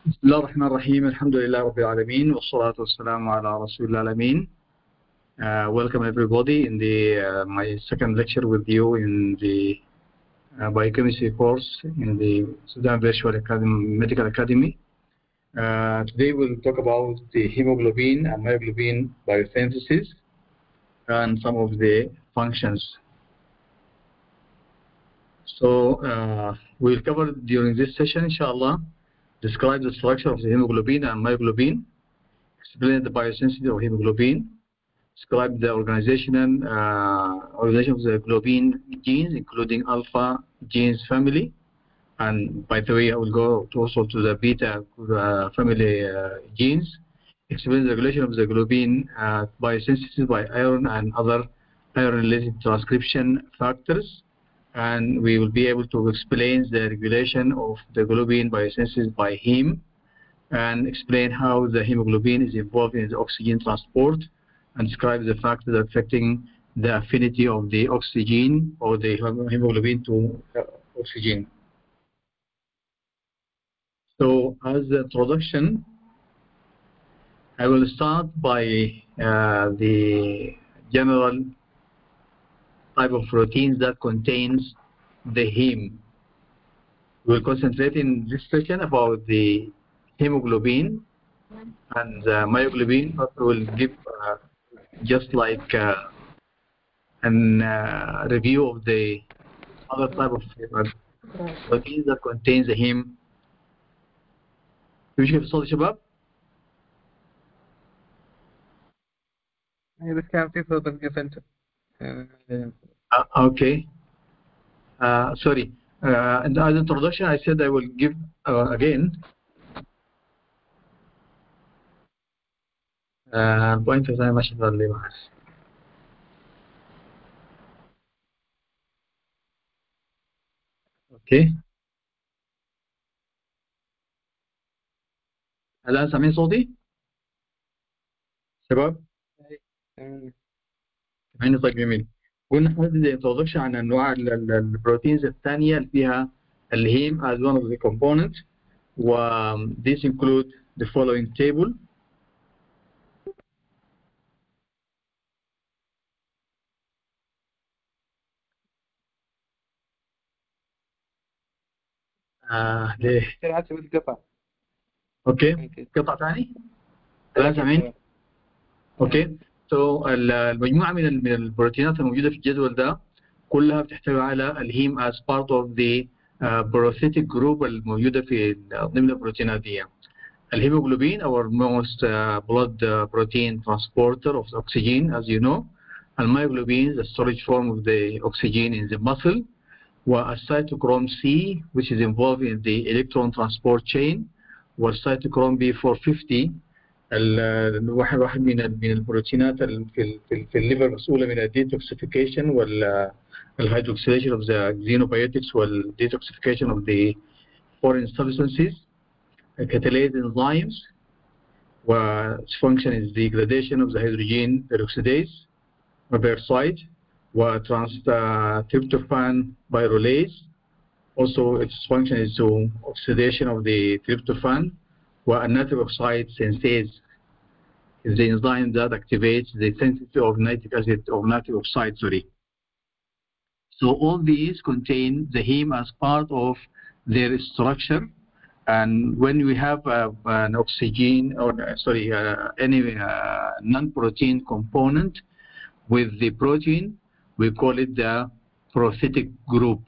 بسم الله الرحمن الرحيم الحمد لله رب العالمين والصلاة والسلام على رسول العالمين uh, welcome everybody in the uh, my second lecture with you in the uh, biochemistry course in the Sudan Virtual Academy, Medical Academy uh, today we'll talk about the hemoglobin and myoglobin biosynthesis and some of the functions so uh, we'll cover during this session inshallah describe the structure of the hemoglobin and myoglobin, explain the biosensity of hemoglobin, describe the organization uh, organization of the globin genes, including alpha genes family, and by the way, I will go to also to the beta uh, family uh, genes, explain the regulation of the globin uh, biosensity by iron and other iron-related transcription factors, and we will be able to explain the regulation of the globin biosynthesis by heme and explain how the hemoglobin is involved in the oxygen transport and describe the factors affecting the affinity of the oxygen or the hemoglobin to uh, oxygen. So as the introduction, I will start by uh, the general type of proteins that contains the heme. We'll concentrate in this session about the hemoglobin and uh, myoglobin, but we'll give uh, just like uh, an uh, review of the other type of proteins that contains the heme. ايش كيف الصوت يا شباب؟ بس كان في صوتك قفلته Uh, okay. Uh, sorry. Uh, and as introduction, I said I will give uh, again. point زي ما شاء الله معك. اوكي الان سامعين صوتي شباب سامعيني طيب جميل قلنا هذه انترودكشن عن انواع البروتينز الثانيه اللي فيها الهيم as one of the components و this include the following table آه ليه؟ سرعة بالقطع اوكي قطع ثاني؟ الان سامعين؟ اوكي سو المجموعه من من البروتينات الموجوده في الجدول ده كلها بتحتوي على الهيم as part of the uh, parasitic group الموجوده في ضمن البروتينات دي الهيموجلوبين our most uh, blood uh, protein transporter of oxygen as you know المyoglobin the storage form of the oxygen in the muscle والcytochrome C which is involved in the electron transport chain والcytochrome B450 واحد واحد من من البروتينات في في, في الليفر مسؤوله من الديتوكسيفيكيشن والهيدروكسيليشن اوف ذا xenobiotics والديتوكسيفيكيشن اوف ذا foreign substances catalase enzymes وits function is degradation of the hydrogen peroxidase peroxide وtrans-tryptophan pyrrolase also its function is to oxidation of the tryptophan والnitric oxide synthase is the enzyme that activates the sensitivity of nitric acid or nitric oxide sorry so all these contain the heme as part of their structure and when we have uh, an oxygen or uh, sorry uh, any uh, non-protein component with the protein we call it the prosthetic group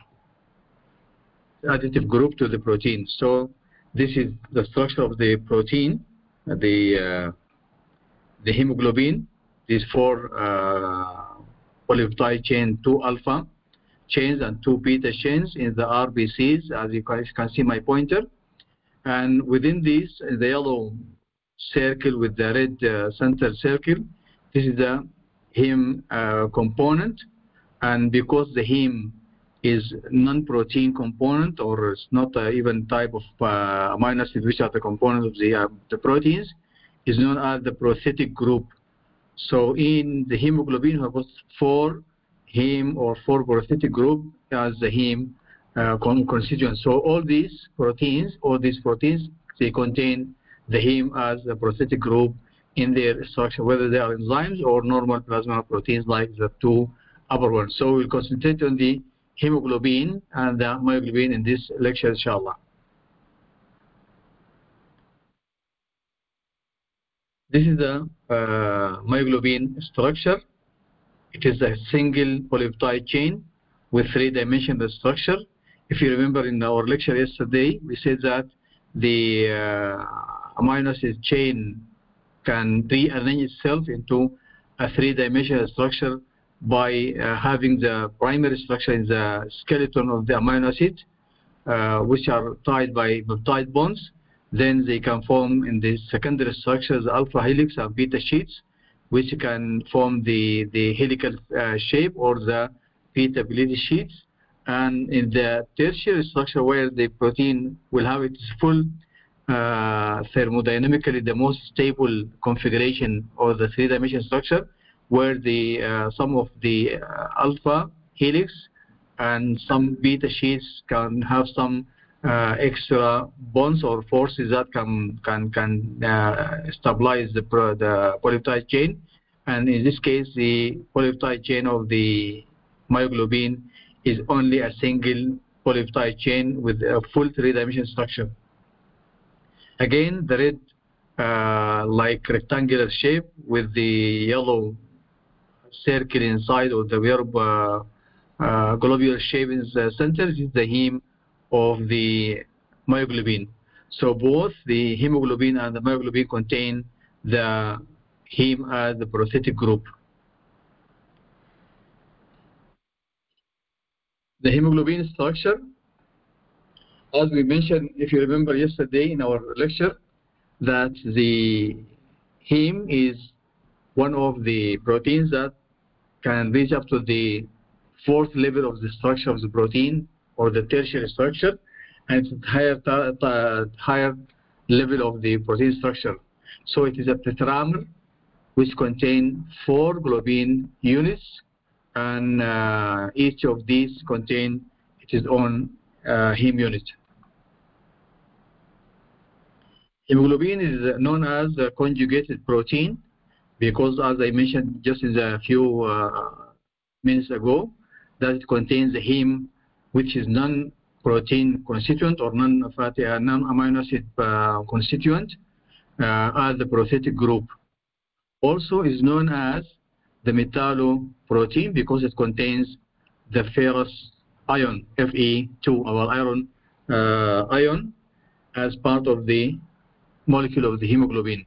additive group to the protein so this is the structure of the protein, the uh, the hemoglobin. These four uh, polypeptide chain, two alpha chains and two beta chains in the RBCs, as you guys can see my pointer. And within these, the yellow circle with the red uh, center circle, this is the heme uh, component. And because the heme is non-protein component or it's not uh, even type of uh, amino acid which are the components of the, uh, the proteins is known as the prosthetic group. So in the hemoglobin we have four heme or four prosthetic group as the heme uh, constituents. So all these proteins, all these proteins they contain the heme as a prosthetic group in their structure, whether they are enzymes or normal plasma proteins like the two upper ones. So we'll concentrate on the hemoglobin and the myoglobin in this lecture, inshallah. This is the uh, myoglobin structure. It is a single polypeptide chain with three-dimensional structure. If you remember in our lecture yesterday, we said that the uh, amino acid chain can rearrange itself into a three-dimensional structure by uh, having the primary structure in the skeleton of the amino acid, uh, which are tied by peptide bonds. Then they can form in the secondary structures alpha helix and beta sheets, which can form the, the helical uh, shape or the beta pleated sheets. And in the tertiary structure where the protein will have its full uh, thermodynamically the most stable configuration of the three-dimensional structure, where the uh, some of the uh, alpha helix and some beta sheets can have some uh, extra bonds or forces that can can can uh, stabilize the the polypeptide chain, and in this case, the polypeptide chain of the myoglobin is only a single polypeptide chain with a full three-dimensional structure. Again, the red uh, like rectangular shape with the yellow circle inside or the verb uh, uh, globular shape in the center is the heme of the myoglobin. So both the hemoglobin and the myoglobin contain the heme as the prosthetic group. The hemoglobin structure, as we mentioned, if you remember yesterday in our lecture, that the heme is one of the proteins that can reach up to the fourth level of the structure of the protein or the tertiary structure and it's higher higher level of the protein structure. So it is a tetramer which contain four globin units and uh, each of these contain its own uh, heme unit. Hemoglobin is known as a conjugated protein because as I mentioned just in a few uh, minutes ago, that it contains the heme which is non-protein constituent or non-fatty, uh, non-amino acid uh, constituent uh, as the prosthetic group. Also is known as the metalloprotein because it contains the ferrous ion, Fe2, our iron uh, ion, as part of the molecule of the hemoglobin.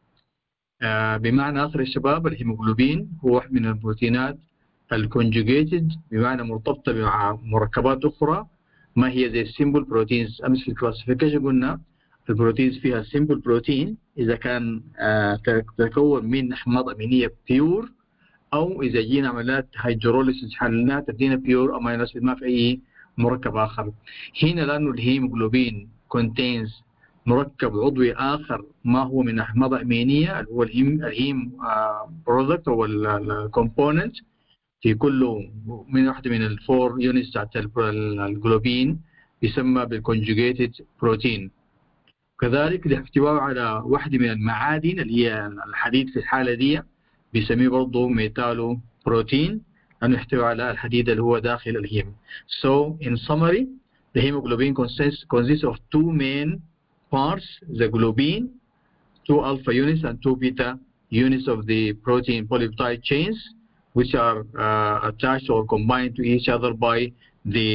آه بمعنى آخر الشباب الهيموغلوبين هو واحد من البروتينات الكونجوجيتد بمعنى مرتبطة مع مركبات أخرى ما هي زي السيمبل بروتينز أمس في الكلاسيفيكيشن قلنا البروتينز فيها سيمبل بروتين إذا كان آه تتكون من أحماض أمينية بيور أو إذا جينا عمليات هيدروليسيس حللناها تدينا بيور أمينو أسيد ما في أي مركب آخر هنا لأنه الهيموغلوبين contains مركب عضوي آخر ما هو من أحماض أمينية اللي هو الهيم الهيم برودكت أو الكومبوننت في كل من واحدة من الفور يونتس بتاعت الجلوبين يسمى بالكونجوجيتد بروتين كذلك الاحتواء على واحدة من المعادن اللي هي الحديد في الحالة دي بيسميه برضه ميتالو بروتين لأنه يحتوي على الحديد اللي هو داخل الهيم. So in summary, the hemoglobin consists, consists of two main parts, the globin, two alpha units and two beta units of the protein polypeptide chains, which are uh, attached or combined to each other by the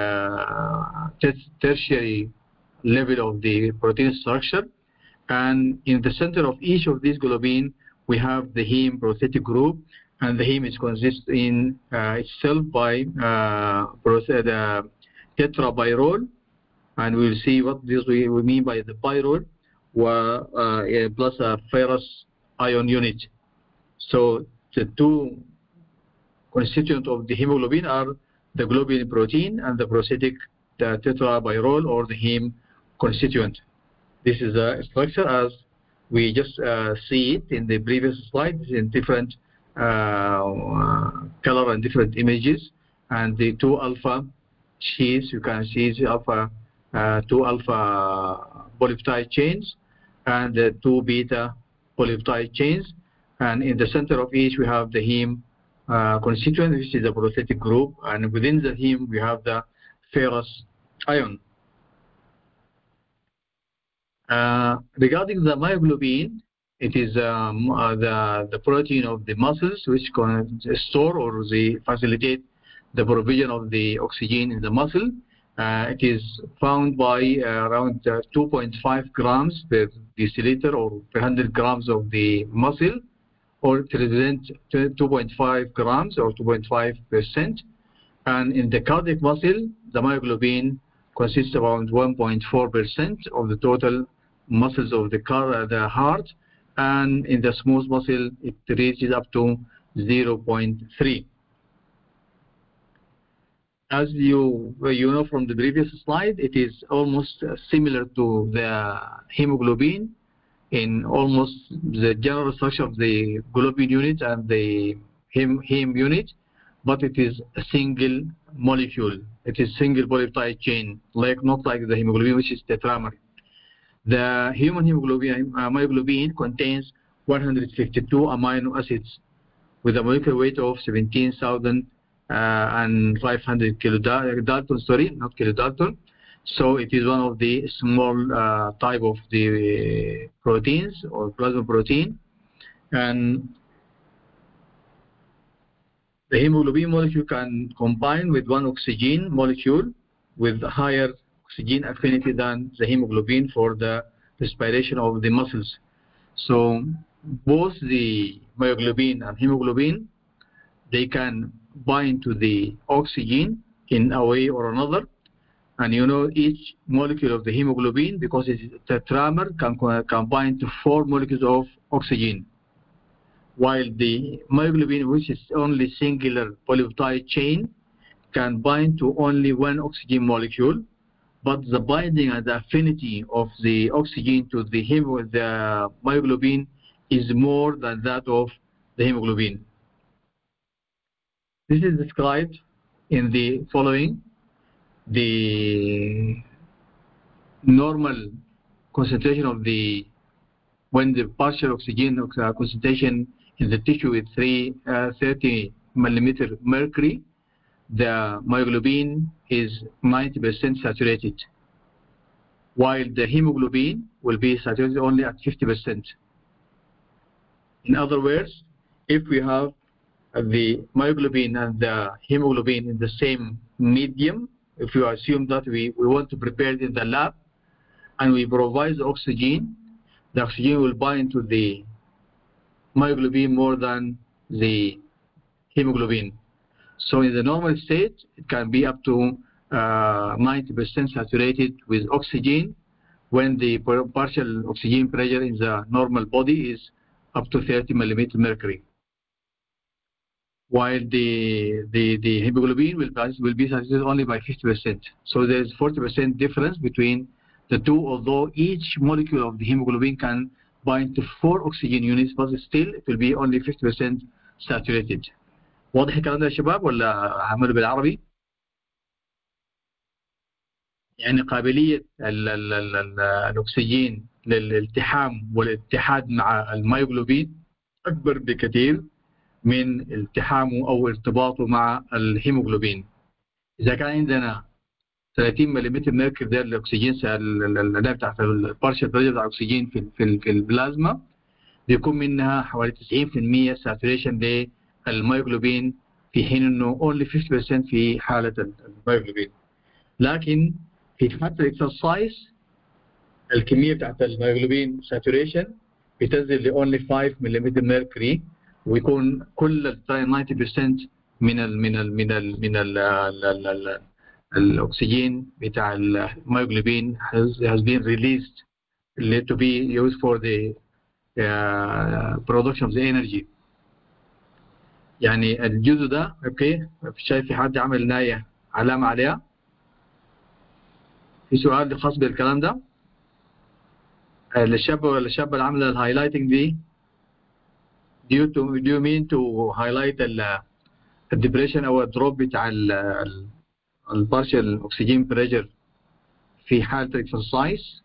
uh, tertiary level of the protein structure. And in the center of each of these globin, we have the heme prosthetic group, and the heme is consist in uh, itself by uh, the tetrapyrrole, and we'll see what this we, we mean by the pyrrole uh, plus a ferrous ion unit. So the two constituents of the hemoglobin are the globin protein and the prosthetic the tetrapyrrole or the heme constituent. This is a structure as we just uh, see it in the previous slide in different uh, color and different images and the two alpha sheets you can see the alpha uh, two alpha polypeptide chains and uh, two beta polypeptide chains. And in the center of each, we have the heme uh, constituent, which is a protetic group. And within the heme, we have the ferrous ion. Uh, regarding the myoglobin, it is um, uh, the, the protein of the muscles which can store or the facilitate the provision of the oxygen in the muscle. Uh, it is found by uh, around uh, 2.5 grams per deciliter or per 100 grams of the muscle, or it represents 2.5 grams or 2.5 percent. And in the cardiac muscle, the myoglobin consists around 1.4 percent of the total muscles of the, car, the heart, and in the smooth muscle, it reaches up to 0.3 as you you know from the previous slide, it is almost similar to the hemoglobin in almost the general structure of the globin unit and the hem, hem unit, but it is a single molecule. It is single polypeptide chain, like not like the hemoglobin, which is tetramer. The human hemoglobin, uh, myoglobin contains 152 amino acids with a molecular weight of 17,000 uh, and 500 kilodalton, sorry, not kilodalton. So it is one of the small uh, type of the proteins or plasma protein. And the hemoglobin molecule can combine with one oxygen molecule with higher oxygen affinity than the hemoglobin for the respiration of the muscles. So both the myoglobin and hemoglobin, they can bind to the oxygen in a way or another. And you know each molecule of the hemoglobin, because it's tetramer, can, can bind to four molecules of oxygen. While the myoglobin, which is only singular polypeptide chain, can bind to only one oxygen molecule. But the binding and the affinity of the oxygen to the, hem the myoglobin is more than that of the hemoglobin. This is described in the following. The normal concentration of the when the partial oxygen concentration in the tissue is 3, uh, 30 millimeter mercury, the myoglobin is 90% saturated, while the hemoglobin will be saturated only at 50%. In other words, if we have the myoglobin and the hemoglobin in the same medium, if you assume that we, we want to prepare it in the lab and we provide the oxygen, the oxygen will bind to the myoglobin more than the hemoglobin. So in the normal state, it can be up to 90% uh, saturated with oxygen when the partial oxygen pressure in the normal body is up to 30 millimeter mercury while the, the, the hemoglobin will, will be saturated only by 50%. So there's 40% difference between the two, although each molecule of the hemoglobin can bind to four oxygen units, but still it will be only 50% saturated. واضح الكلام ده يا شباب ولا عملوا بالعربي؟ يعني قابلية ال ال ال ال الأكسجين للالتحام والاتحاد مع الميوغلوبين أكبر بكثير من التحامه أو ارتباطه مع الهيموغلوبين إذا كان عندنا 30 ملم ميركوري ده الاكسجين الاداء بتاعت البارشل بريشر بتاع الاكسجين في في في البلازما بيكون منها حوالي 90% ساتوريشن للميوجلوبين في حين انه اونلي 50% في حاله الميوجلوبين لكن في حالة الاكسرسايز الكميه بتاعت الميوجلوبين ساتوريشن بتنزل ل only 5 ملم ميركوري ويكون كل 90% من ال من ال من ال من ال ال ال الاكسجين بتاع الميوجلوبين has, has been released to be used for the uh, production of the energy يعني الجزء ده اوكي شايف في حد عمل ناية علامة عليها في سؤال خاص بالكلام ده للشاب ولا الشابة اللي عاملة الهايلايتنج دي do you, to, do you mean to highlight ال الدبريشن او الدروب بتاع البارشال اوكسجين بريشر في حالة الاكسرسايز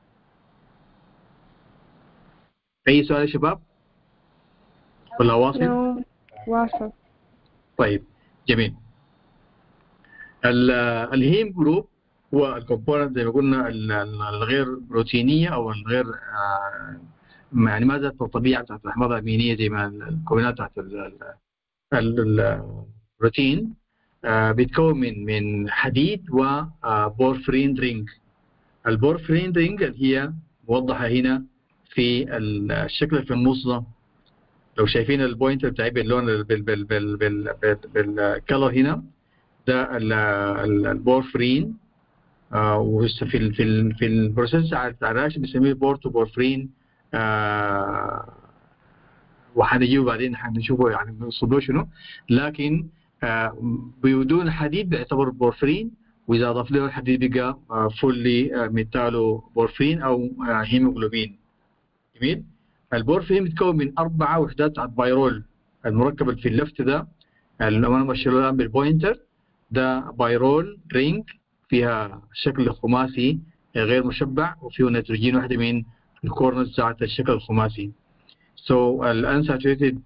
أي سؤال يا شباب؟ ولا واصل؟ No. واصل طيب جميل ال- الهيم جروب هو الكومبوننت زي ما قلنا ال- ال- الغير بروتينيه او الغير آه، يعني ما ذات الطبيعه بتاعت الاحماض الامينيه زي ما المكونات بتاعت ال- ال- ال- البروتين آه، بيتكون من من حديد وبورفرين رينج البورفرين رينج اللي هي موضحه هنا في الشكل في النص ده لو شايفين البوينتر بتاعي باللون بال بال بال بال بال بالكلر هنا ده ال- ال- البورفرين آه وفي ال في ال في البروسيس بتاع الرياكشن بنسميه بورتو بورفرين آه وحنجيبه بعدين حنشوفه يعني بيوصلوا شنو لكن آه بدون حديد بيعتبر بورفرين واذا اضاف له الحديد بقى آه فولي ميتالو بورفرين او آه هيموجلوبين جميل البورفين بيتكون من اربع وحدات بتاعت بايرول المركب اللي في اللفت ده اللي انا ماشي الان بالبوينتر ده بايرول رينج فيها شكل خماسي غير مشبع وفيه نيتروجين واحده من الكورنرز بتاعت الشكل الخماسي so الانساتوريتد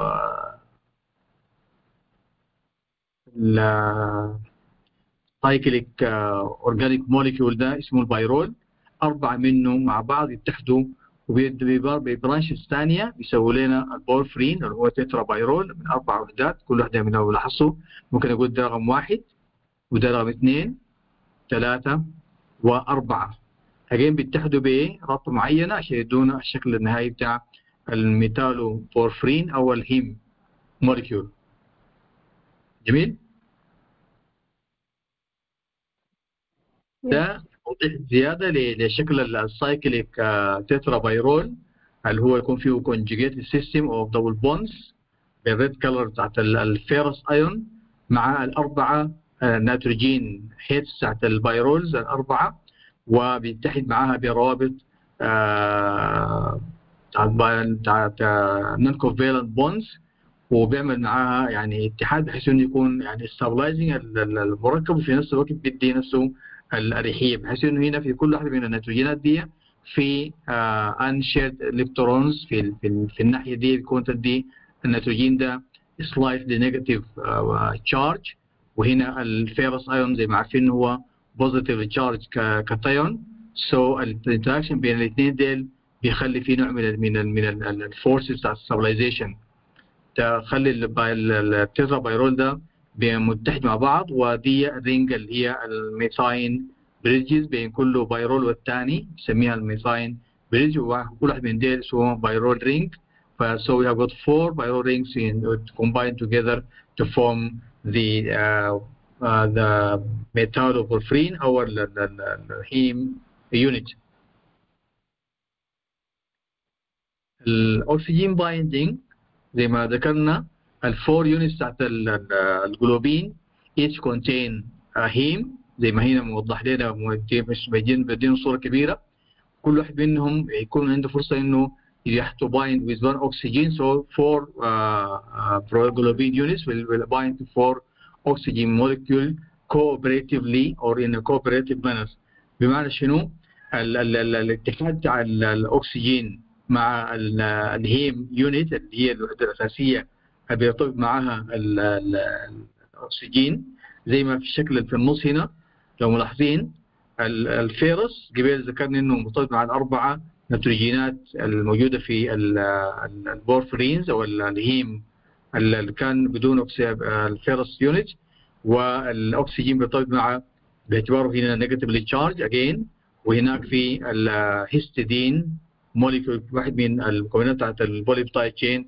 سايكليك اورجانيك موليكيول ده اسمه البايرول اربعه منه مع بعض يتحدوا وبيبقى ببرانشز ثانيه بيسووا لنا البورفرين اللي هو تترا بايرول من اربع وحدات كل واحده منهم لو لاحظوا ممكن اقول ده رقم واحد وده رقم اثنين ثلاثه واربعه اجين بيتحدوا بايه؟ رابطه معينه عشان يدونا الشكل النهائي بتاع الميتالو بورفرين او الهيم موليكيول جميل؟ ده توضيح زياده ل- لشكل السايكليك تترا بايرول اللي هو يكون فيه conjugated system of double bonds بالريد كلر بتاعت ال- الفيرس ايون مع الاربعه آه، نيتروجين هيتس بتاعت البايرولز الاربعه وبيتحد معاها بروابط آه، بتاعت بتاعت نون كوفيلنت بونز وبيعمل معاها يعني اتحاد بحيث انه يكون يعني stabilizing ال- ال- المركب وفي نفس الوقت بيدي نفسه الاريحيه بحيث انه هنا في كل واحده من النيتروجينات دي في انشيرد الكترونز في ال- في, ال- في الناحيه دي بيكون تدي النيتروجين ده slightly negative تشارج وهنا الفيروس ايون زي ما عارفين هو بوزيتيف تشارج كتايون سو الانتراكشن بين الاثنين ديل بيخلي في نوع من ال من ال من الفورسز بتاع الستابلايزيشن تخلي التيترا بايرول ده متحد مع بعض ودي الرينج اللي هي الميثاين بريدجز بين كل بايرول والثاني نسميها الميثاين بريدج وكل واحد من ديل اسمه بايرول رينج So we have got four viral rings in, combined together to form the uh, uh, the metalloporphyrin or the, the, the, the heme unit. الاكسجين بايندينج زي ما ذكرنا الفور يونتس بتاعت ال- ال- الجلوبين each contain a heme زي ما هنا موضح لنا مودي- مش بيدين بيدين صوره كبيره كل واحد منهم يكون عنده فرصه انه you have to bind with one oxygen so four uh, uh, proglobin units will, will bind to four oxygen molecule cooperatively or in a cooperative manner بمعنى شنو؟ ال ال ال الاتحاد بتاع ال- الاكسجين مع ال- الهيم يونت اللي هي الوحده الاساسيه اللي بيرتبط معاها ال- ال- الاكسجين زي ما في الشكل في النص هنا لو ملاحظين ال- الفيروس قبل ذكرنا انه مرتبط مع الاربعه نيتروجينات الموجوده في ال- ال- البورفرينز او ال- الهيم اللي كان بدون أكسي- الفيروس يونت والاكسجين بيرتبط مع باعتباره هنا نيجاتيفلي تشارج اجين وهناك في الهيستidine موليكول واحد من المكونات بتاعت البوليبتايد تشين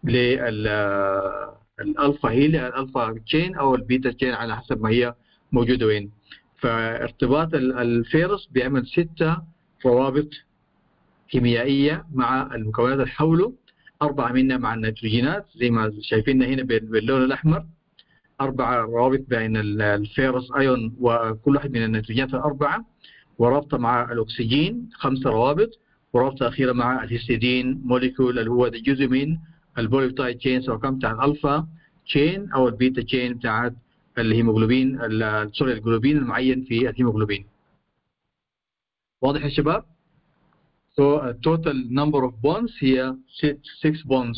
للالفا هيلي الالفا تشين او البيتا تشين على حسب ما هي موجوده وين فارتباط ال- الفيروس بيعمل ستة روابط كيميائية مع المكونات اللي حوله أربعة منها مع النيتروجينات زي ما شايفين هنا بال- باللون الأحمر أربعة روابط بين ال- الفيروس أيون وكل واحد من النيتروجينات الأربعة ورابطة مع الأكسجين خمسة روابط ورابطة أخيرة مع الهيستidine موليكول اللي هو ده جزء من البوليبتايد تشين سواء كان بتاع الألفا تشين أو البيتا تشين بتاعت الهيموجلوبين ال- سوري الجلوبين المعين في الهيموجلوبين واضح يا شباب؟ So uh, total number of bonds هي 6 bonds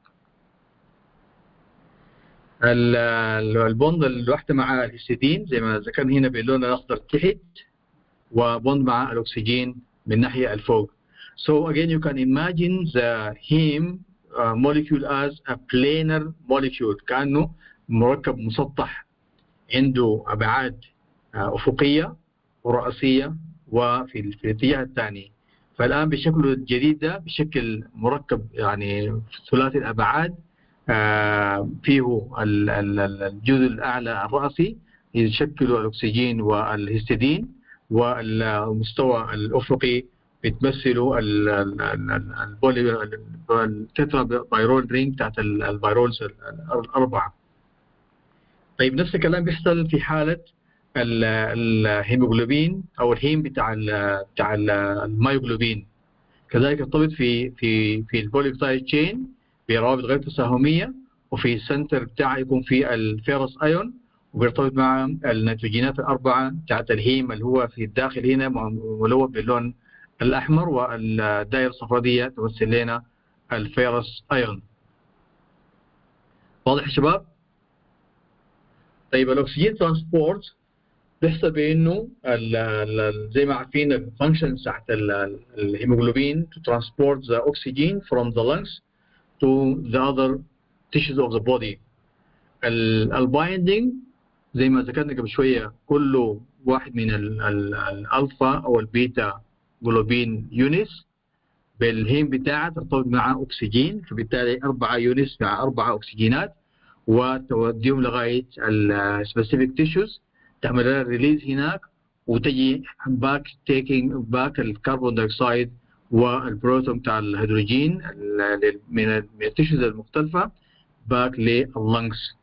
البوند الواحدة مع الهستidine زي ما ذكرنا هنا باللون الأخضر تحت وبوند مع الأكسجين من ناحية الفوق. So again you can imagine the heme uh, molecule as a planar molecule كأنه مركب مسطح عنده أبعاد uh, أفقية ورأسية وفي الاتجاه الثاني فالآن بشكله الجديد ده بشكل مركب يعني ثلاثي الأبعاد فيه الجزء الأعلى الرأسي يشكل الأكسجين والهستidine والمستوى الأفقي بتمثل التترا بايرول رينج بتاعت الفيرولز الأربعة طيب نفس الكلام بيحصل في حالة الهيموجلوبين أو الهيم بتاع ال بتاع المايوجلوبين كذلك يرتبط في في في البوليبتايد تشين بروابط غير تساهمية وفي السنتر بتاعه يكون في الفيروس ايون وبيرتبط مع النيتروجينات الأربعة بتاعت الهيم اللي هو في الداخل هنا ملون باللون الأحمر والدائرة الصفراء تمثل لنا الفيروس ايون واضح يا شباب؟ طيب الأكسجين ترانسبورت بيحصل بانه زي ما عارفين الفانكشن بتاعت الهيموجلوبين to transport the oxygen from the lungs to the other tissues of the body. البايندينج زي ما ذكرنا قبل شويه كله واحد من الالفا او البيتا جلوبين يونس بالهيم بتاعها ترتبط مع اكسجين فبالتالي اربعه يونس مع اربعه اكسجينات وتوديهم لغايه السبيسيفيك تيشوز تعمل لها ريليز هناك وتجي باك تيكينج باك الكربون دايوكسيد والبروتون بتاع الهيدروجين من التيشوز المختلفه باك لللنجز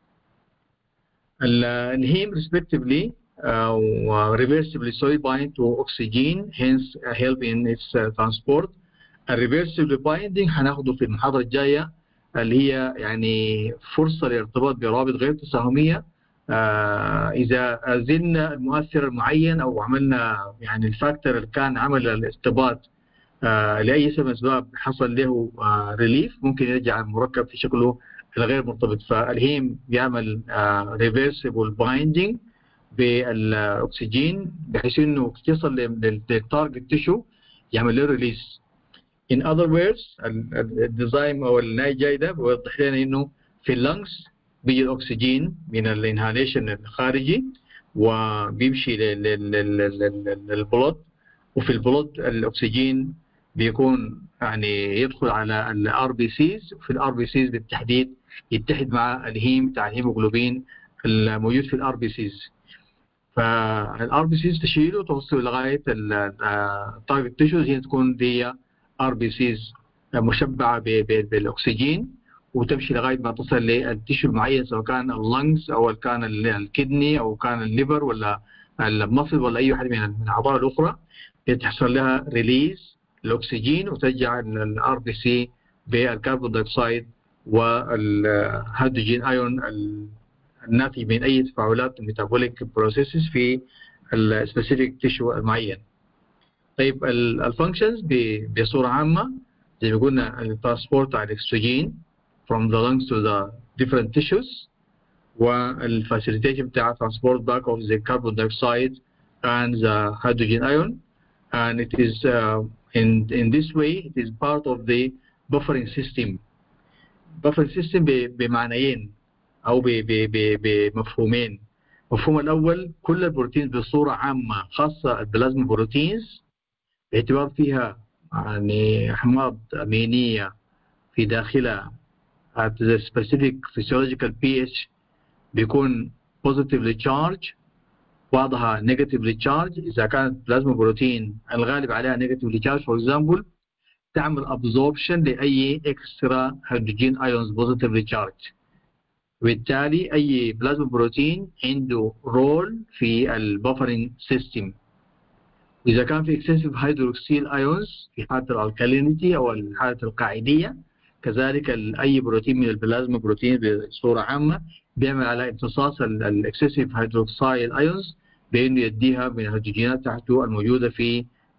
الهيم respectively uh, reversibly solid bind to oxygen hence help in its uh, transport الريفرسبل بايندينج هناخده في المحاضره الجايه اللي هي يعني فرصه للارتباط بروابط غير تساهميه آه اذا زلنا المؤثر المعين او عملنا يعني الفاكتور اللي كان عمل الارتباط آه لاي سبب من الاسباب حصل له آه ريليف ممكن يرجع المركب في شكله الغير مرتبط فالهيم بيعمل ريفرسبل بايندينج بالاكسجين بحيث انه يصل للتارجت تيشو يعمل له ريليس in other words الديزاين او الناي جاي ده بيوضح لنا انه في اللنجز بيجي الاكسجين من الانهاليشن الخارجي وبيمشي للبلد وفي البلد الاكسجين بيكون يعني يدخل على الار بي سيز وفي الار بي سيز بالتحديد يتحد مع الهيم بتاع الهيموجلوبين الموجود في الار بي سيز فالار بي سيز تشيله وتوصله لغايه التارجت تيشوز هي تكون دي ار بي سيز مشبعه بالاكسجين وتمشي لغايه ما تصل للتيشو المعين سواء كان اللنجز او كان الكدني او كان الليفر ولا المصل ولا اي واحد من الاعضاء الاخرى تحصل لها ريليز الاكسجين وترجع الار بي سي بالكربون دايوكسيد والهيدروجين ايون الناتج من اي تفاعلات ميتابوليك بروسيسز في السبيسيفيك تيشو المعين. طيب الفانكشنز بصوره عامه زي ما قلنا الترانسبورت على الاكسجين from the lungs to the different tissues والفacilitation بتاع transport back of the carbon dioxide and the hydrogen ion and it is uh, in in this way it is part of the buffering system buffering system بمعنيين او بمفهومين المفهوم الاول كل البروتين بصوره عامه خاصه البلازما بروتينز باعتبار فيها يعني احماض امينيه في داخلها at the specific physiological pH بيكون positively charged بعضها negatively charged إذا كانت بلازما بروتين الغالب عليها negatively charged for example تعمل absorption لأي extra hydrogen ions positively charged وبالتالي أي بلازما بروتين عنده رول في البفرنج سيستم إذا كان في excessive hydroxyl ions في حالة الالكالينيتي أو الحالة القاعدية كذلك اي بروتين من البلازما بروتين بصوره عامه بيعمل على امتصاص الاكسسيف هيدروكسايل ايونز بانه يديها من الهيدروجينات تحته الموجوده في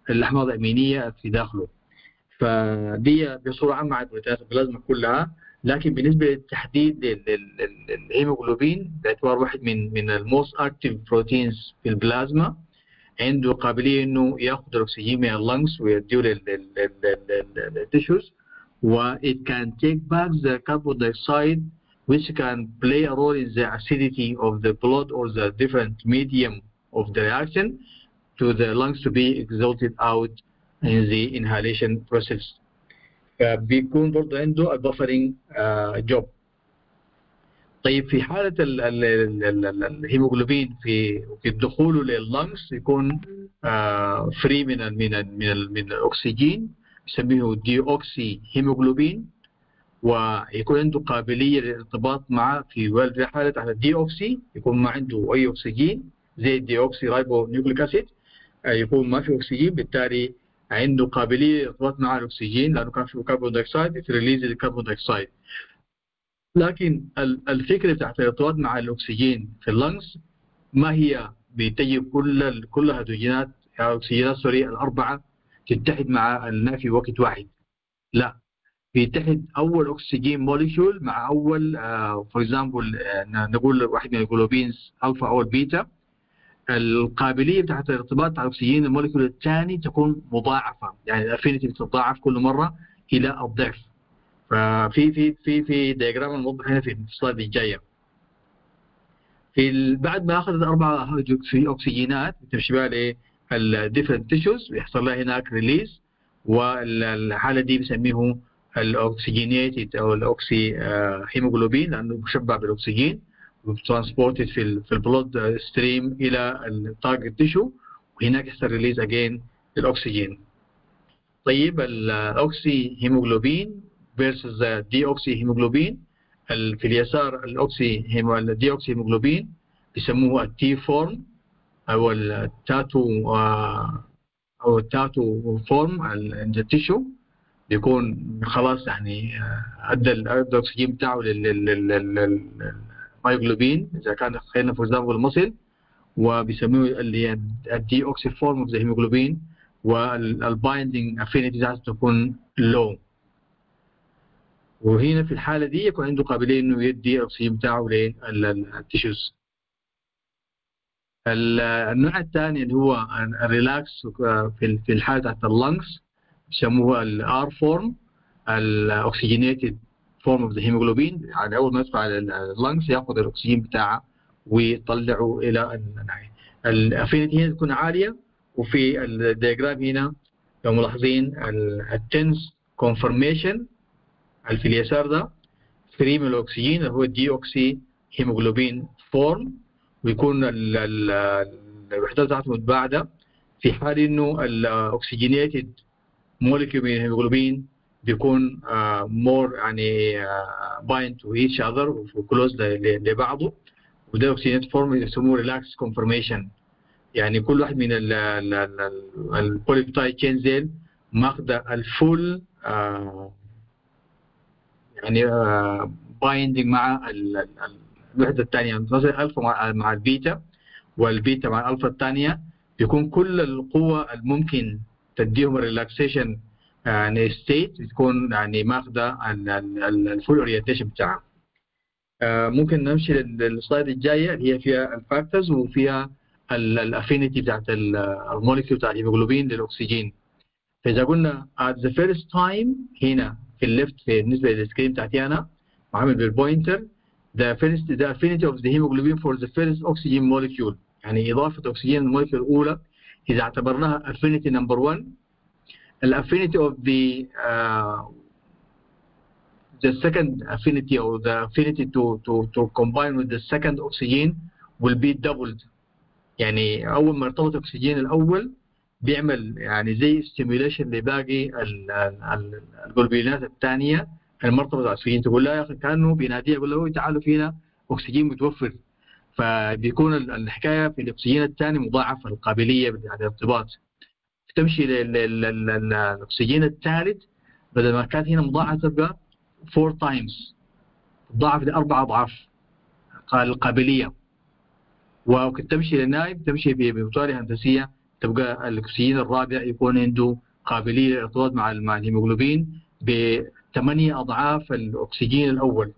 الاحماض الامينيه في داخله فدي بصوره عامه على بروتينات البلازما كلها لكن بالنسبه للتحديد الهيموجلوبين باعتبار واحد من من الموست اكتيف بروتينز في البلازما عنده قابليه انه ياخذ الاكسجين من اللنجز ويديه للتشوز و it can take back the carbon dioxide which can play a role in the acidity of the blood or the different medium of the reaction to the lungs to be exhaled out in the inhalation process. فبيكون برضه عنده البفرنج جوب. طيب في حالة ال ال ال ال الهيموجلوبين في في دخوله لللنجز يكون فري من ال من ال من ال من الأكسجين يسميه دي أوكسي هيموجلوبين ويكون عنده قابلية للارتباط مع في حالة على الدي أوكسي يكون ما عنده أي أكسجين زي الدي أوكسي رايبو نيوكليك أسيد يكون ما في أكسجين بالتالي عنده قابلية للارتباط مع الأكسجين لأنه كان في كربون دايوكسيد تريليز الكربون دايوكسيد لكن الفكره بتاعت الارتباط مع الاكسجين في اللنجز ما هي بتجي كل كل الهيدروجينات الاكسجينات سوري الاربعه تتحد مع الماء في وقت واحد لا بيتحد اول اكسجين موليكيول مع اول فور uh, اكزامبل uh, نقول واحد من الجلوبينز الفا او البيتا القابليه بتاعت الارتباط مع الاكسجين الموليكيول الثاني تكون مضاعفه يعني الافينيتي بتتضاعف كل مره الى الضعف ففي في في في دياجرام الموضح هنا في السلايد الجايه في بعد ما اخذت اربع اكسجينات بتمشي بها للديفرنت تيشوز ويحصل لها هناك ريليز والحاله دي بنسميه الاكسجينيتد او الاوكسي هيموجلوبين لانه مشبع بالاكسجين وترانسبورتد في في البلود ستريم الى التارجت تيشو وهناك يحصل ريليز اجين للاكسجين طيب الاوكسي هيموجلوبين versus دي اوكسي هيموجلوبين في اليسار الاوكسي هيمو الدي اوكسي هيموجلوبين بيسموه التي فورم او التاتو او التاتو فورم عند التيشو بيكون خلاص يعني ادى الاكسجين بتاعه للمايوجلوبين اذا كان خلينا فور اكزامبل المصل وبيسموه اللي هي الدي اوكسي فورم اوف ذا هيموجلوبين والبايندينج افينيتي تكون لو وهنا في الحاله دي يكون عنده قابليه انه يدي الاكسجين بتاعه للتيشوز النوع الثاني اللي هو الريلاكس في في الحاله بتاعت اللنجز بيسموه الار فورم الاكسجينيتد فورم اوف ذا هيموجلوبين يعني اول ما يدخل على اللنجز ياخذ الاكسجين بتاعه ويطلعه الى النهايه الافينيتي هنا تكون عاليه وفي الدياجرام هنا لو ملاحظين التنس كونفرميشن اللي في اليسار ده فري من الاكسجين اللي هو الدي اوكسي هيموجلوبين فورم ويكون الوحدات بتاعته متباعده في حال انه الاكسجينيتد مولكيول من الهيموجلوبين بيكون مور يعني بايند تو ايتش اذر وكلوز لبعضه وده اوكسجينيت فورم يسموه ريلاكس كونفرميشن يعني كل واحد من البوليبتايد تشين زيل ماخذه الفول يعني بايندنج مع الوحده الثانيه مثلا الفا مع, مع البيتا والبيتا مع الالفا الثانيه بيكون كل القوه الممكن تديهم الريلاكسيشن يعني ستيت تكون يعني ماخذه الفول اورينتيشن بتاعها ممكن نمشي للسلايد الجايه اللي هي فيها الفاكتورز وفيها الافينيتي بتاعت الموليكيول بتاع الهيموجلوبين للاكسجين فاذا قلنا at the first time هنا في الليفت في بالنسبه للسكرين بتاعتي انا عامل بالبوينتر the first the affinity of the hemoglobin for the first oxygen molecule يعني اضافه اكسجين المولكيول الاولى اذا اعتبرناها affinity number 1 الافينيتي of the uh, the second affinity or the affinity to to to combine with the second oxygen will be doubled يعني اول ما ارتبط الاكسجين الاول بيعمل يعني زي ستيميوليشن لباقي الجلوبينات الثانيه المرتبطه بالاكسجين تقول لها يا اخي كانه بيناديها يقول له تعالوا فينا اكسجين متوفر فبيكون الحكايه في الاكسجين الثاني مضاعفه القابليه للارتباط تمشي للاكسجين الثالث بدل ما كانت هنا مضاعفه تبقى 4 تايمز تضاعف لاربع اضعاف القابليه وكنت تمشي للنائب تمشي بمطالع هندسيه تبقى الاكسجين الرابع يكون عنده قابليه للارتباط مع مع الهيموجلوبين بثمانيه اضعاف الاكسجين الاول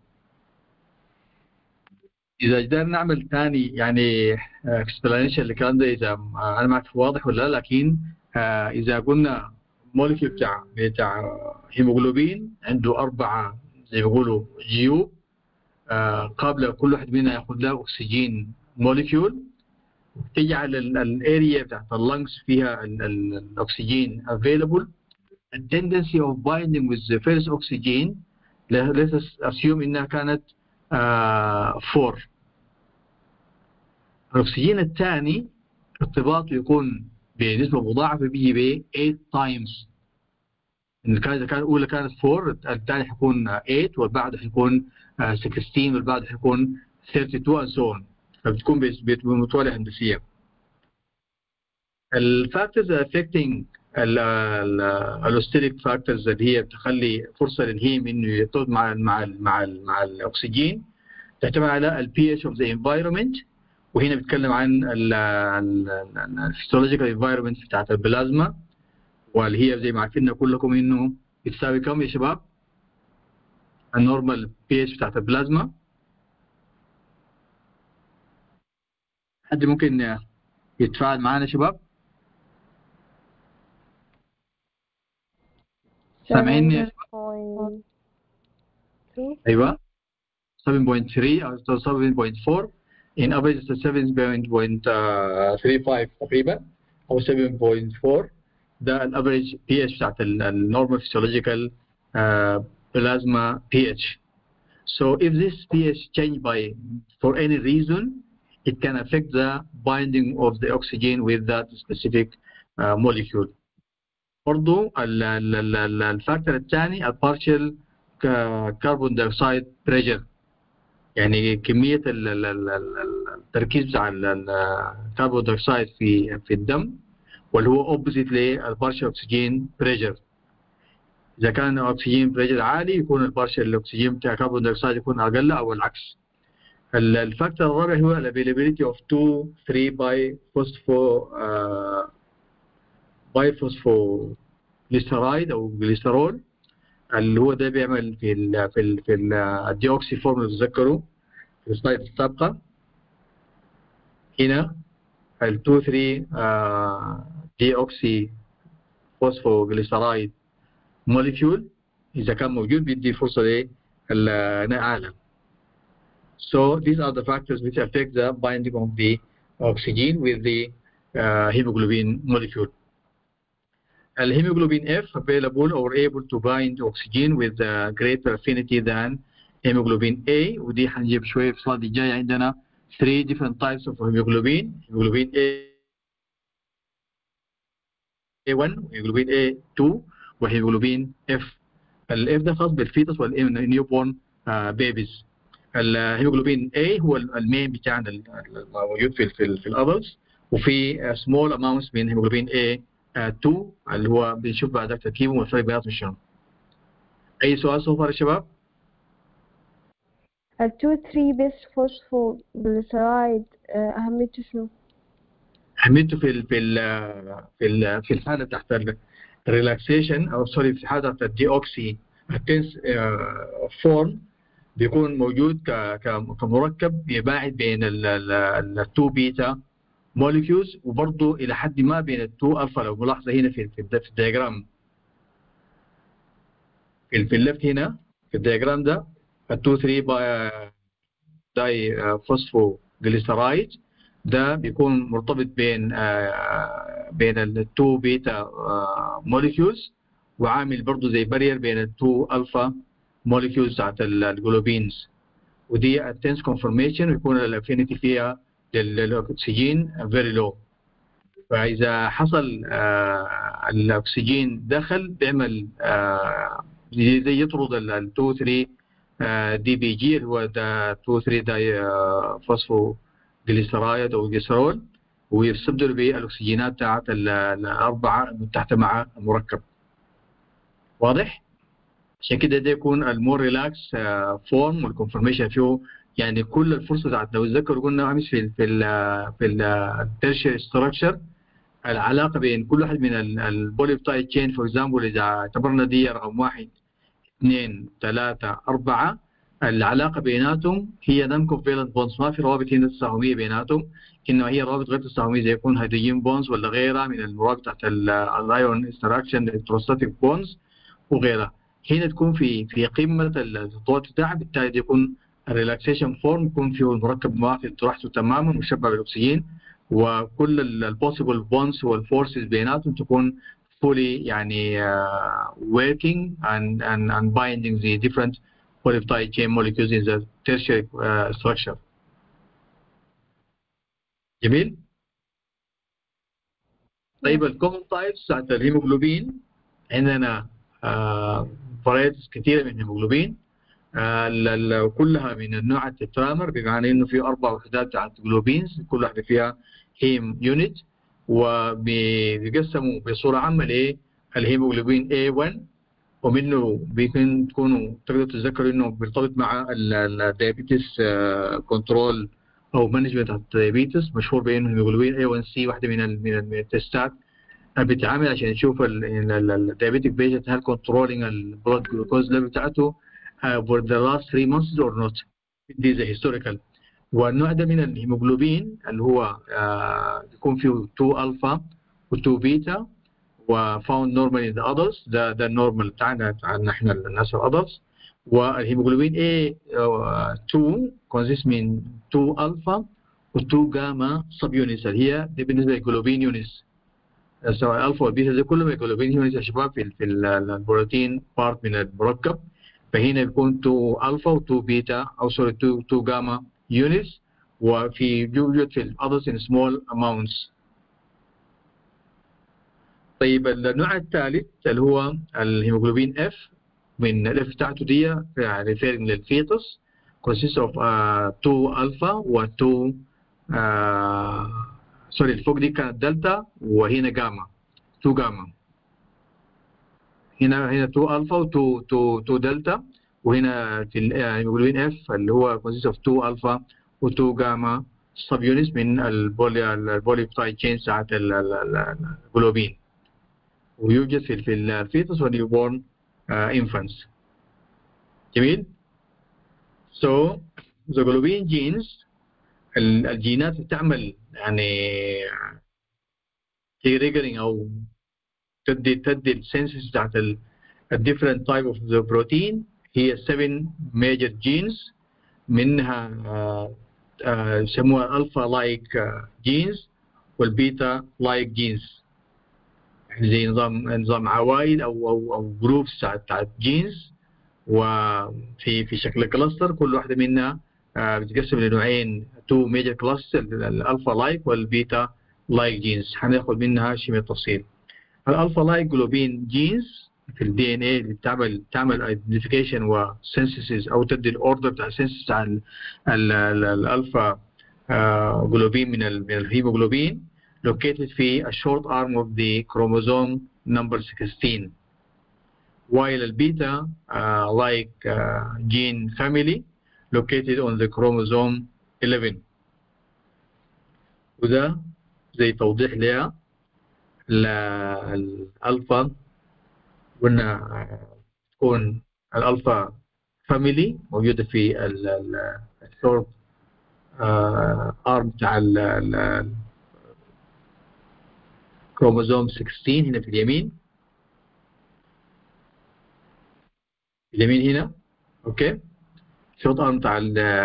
اذا قدرنا نعمل ثاني يعني اكسبلانيشن للكلام ده اذا انا ما اعرف واضح ولا لا لكن آه، اذا قلنا مولكيول بتاع بتاع هيموجلوبين عنده اربعه زي ما بيقولوا جيوب آه، قابله كل واحد منها ياخذ له اكسجين مولكيول تجعل الاريا بتاعت اللنجز فيها ال- ال- الاكسجين available the tendency of binding with the first oxygen let us assume انها كانت 4 الاكسجين الثاني ارتباطه يكون بنسبه مضاعفه بيجي ب 8 تايمز إن كان اذا كان الاولى كانت 4 الثاني حيكون 8 والبعد حيكون آه، 16 والبعد حيكون 32 and so on فبتكون بس- بمتواليه هندسيه الفاكتورز affecting الاوستيليك فاكتورز اللي هي بتخلي فرصه للهيم انه يرتبط مع ال مع ال مع ال مع الاكسجين تعتمد على البي اتش اوف ذا انفايرمنت وهنا بتكلم عن الفيسيولوجيكال انفايرمنت بتاعت البلازما واللي هي زي ما عارفين كلكم انه بتساوي كم يا شباب؟ النورمال بي اتش بتاعت البلازما حد ممكن يتفاعل معانا يا شباب؟ سامعيني يا شباب؟ ايوه 7.3 او 7.4 in average it's 7.35 تقريبا او 7.4 ده الافريج بي اتش بتاعت النورمال physiological uh, plasma pH so if this pH change by for any reason it can affect the binding of the oxygen with that specific uh, molecule برضو ال- ال- ال- ال- الفاكتور الثاني البارشل كربون دايوكسيد بريشر يعني كمية ال- ال- ال- ال- التركيز بتاع ال- ال- الكربون دايوكسيد في في الدم واللي هو اوبوزيت للبارشل اكسجين بريشر إذا كان الاكسجين بريشر عالي يكون البارشل الاكسجين بتاع الكربون دايوكسيد يكون أقل أو العكس ال- الفاكتور الرابع هو الافيلابيلتي اوف 2 3 باي فوسفو باي فوسفو جليسرايد او جليسرول اللي هو ده بيعمل في ال في ال في ال- الديوكسي فورم اللي تتذكروا في السلايد السابقه هنا ال 2 3 ديوكسي فوسفو جليسرايد موليكيول اذا كان موجود بيدي فرصه للناء اعلى So these are the factors which affect the binding of the oxygen with the uh, hemoglobin molecule. الهيموجلوبين F available or able to bind oxygen with uh, greater affinity than hemoglobin A ودي حنجيب شوية في السلايد الجاي عندنا 3 different types of hemoglobin hemoglobin A A1 وهيموجلوبين A2 وهيموجلوبين F ال F ده خاص بالفيتس والنيوبورن بيبيز الهيموجلوبين A هو المين بتاعنا الموجود في في, في الادلتس وفي سمول اماونتس من هيموجلوبين A 2 اللي هو بنشوف بعد ذلك تركيبه والفرق بيناتهم شنو. اي سؤال سو يا شباب؟ ال 2 3 بس فوسفو جليسرايد أهميته شنو؟ اهميته في ال في ال في ال في الحاله تحت الريلاكسيشن او سوري في الحاله تحت الدي اوكسي التنس فورم بيكون موجود ك- ك- كمركب يباعد بين التو بيتا موليكيولز وبرضه الى حد ما بين التو الفا لو ملاحظه هنا في في الد- في الدياجرام في في الليفت هنا في الدياجرام ده التو 3 باي داي فوسفو جليسرايد ده بيكون مرتبط بين آه، بين التو بيتا موليكيولز وعامل برضه زي بارير بين التو الفا موليكيولز بتاعت ال- الجلوبينز ودي التنس كونفورميشن ويكون الافينيتي فيها لل- للاكسجين فيري لو فاذا حصل آه، الاكسجين دخل بيعمل آه، زي زي يطرد ال 2 3 دي بي جي اللي هو ده 2 3 داي آه، فوسفو جليسرايد او جليسرول ويستبدل بالاكسجينات بتاعت ال- الاربعه المتحده مع المركب واضح؟ عشان كده ده يكون المور ريلاكس فورم والكونفرميشن فيه يعني كل الفرصه بتاعت لو تذكروا قلنا امس في ال في ال في الترشر ستراكشر العلاقه بين كل واحد من البوليبتايد تشين فور اكزامبل اذا اعتبرنا دي رقم واحد اثنين ثلاثة أربعة العلاقة بيناتهم هي نون كوفيلنت بونز ما في روابط هنا تساهمية بيناتهم إنما هي روابط غير تساهمية زي يكون هيدروجين بونز ولا غيرها من المروابط بتاعت الايون انستراكشن الكتروستاتيك بونز وغيرها هنا تكون في في قمة الضغط بتاعها بالتالي يكون الريلاكسيشن فورم يكون فيه المركب واخد راحته تماما مشبع بالاكسجين وكل البوسيبل بونز والفورسز بيناتهم تكون fully يعني uh, working and, and, and binding the different polypeptide chain molecules in the tertiary uh, structure. جميل؟ طيب الكومن تايبس بتاعت الهيموجلوبين عندنا فرايتس كثيرة من الهيموجلوبين آه كلها من النوع التترامر بمعنى انه في اربع وحدات بتاعت جلوبينز كل واحده فيها هيم يونت وبيقسموا بصوره عامه لايه الهيموجلوبين A1 ومنه بيكون تكونوا تقدروا تتذكروا انه بيرتبط مع الدايابيتس كنترول او مانجمنت الدايابيتس مشهور بانه الهيموجلوبين A1C واحده من من التستات بتعمل عشان يشوف الدايابيتك بيشنت هل كنترولينج البلاد جلوكوز ليفل بتاعته for the last three months or not. This is historical. والنوع ده من الهيموجلوبين اللي هو يكون فيه 2 الفا و2 بيتا وفاوند نورمال in the adults ده ده النورمال بتاعنا بتاعنا احنا الناس الادلتس والهيموجلوبين A2 consists من 2 الفا و2 جاما سب يونتس اللي هي دي بالنسبه للجلوبين يونتس سواء الالفا والبيتا دي كلهم جلوبين يونتس يا شباب في في البروتين بارت من المركب فهنا بيكون 2 الفا و2 بيتا او سوري 2 2 جاما units وفي يوجد في others in small amounts طيب النوع الثالث اللي هو الهيموجلوبين F من الاف بتاعته دي referring للفيتوس consists of uh, 2 الفا و 2 سوري الفوق دي كانت دلتا وهنا جاما 2 جاما هنا هنا 2 الفا و 2 2 2 دلتا وهنا في الهيموجلوبين اف اللي هو consists of 2 الفا و 2 جاما سب يونتس من البولي البوليبتايد تشين بتاعت الجلوبين ويوجد في في الفيتوس والنيو بورن انفانتس جميل so the globin genes الجينات بتعمل يعني triggering او تدي تدي السنسز بتاعت ال different type of the protein هي 7 major genes منها يسموها الفا لايك جينز والبيتا لايك جينز زي نظام نظام عوائد او او او جروبس بتاعت جينز وفي في شكل كلاستر كل واحده منها بتتقسم لنوعين تو ميجر كلاستر الالفا لايك والبيتا لايك جينز هناخد منها شيء من التفصيل الالفا لايك جلوبين جينز في الدي ان اي اللي بتعمل بتعمل ايدنتيفيكيشن وسنسيسز او تدي الاوردر بتاع السنسس بتاع الالفا جلوبين من من الهيموجلوبين located في a short arm of the chromosome number 16 while البيتا uh, like uh, gene family located on the chromosome 11 وده زي توضيح لها الالفا قلنا تكون الالفا فاميلي موجوده في الشورت ارم بتاع كروموزوم 16 هنا في اليمين اليمين هنا اوكي شورت ارم بتاع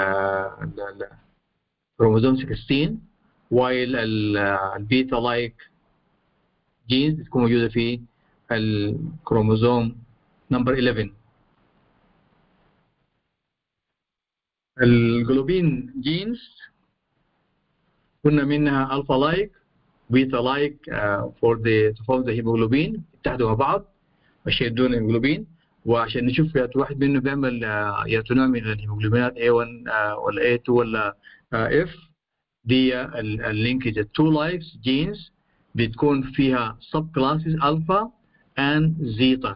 الكروموزوم 16 وايل البيتا لايك جينز بتكون موجوده في الكروموزوم نمبر 11 الجلوبين جينز قلنا منها الفا لايك بيتا لايك فور ذا تو فورم ذا هيموجلوبين اتحدوا مع بعض ويشدون الهيموجلوبين وعشان نشوف يا واحد منه بيعمل يا نوع من الهيموجلوبينات A1 ولا A2 ولا F دي اللينكج التو لايكس جينز بتكون فيها سب كلاسز الفا and zeta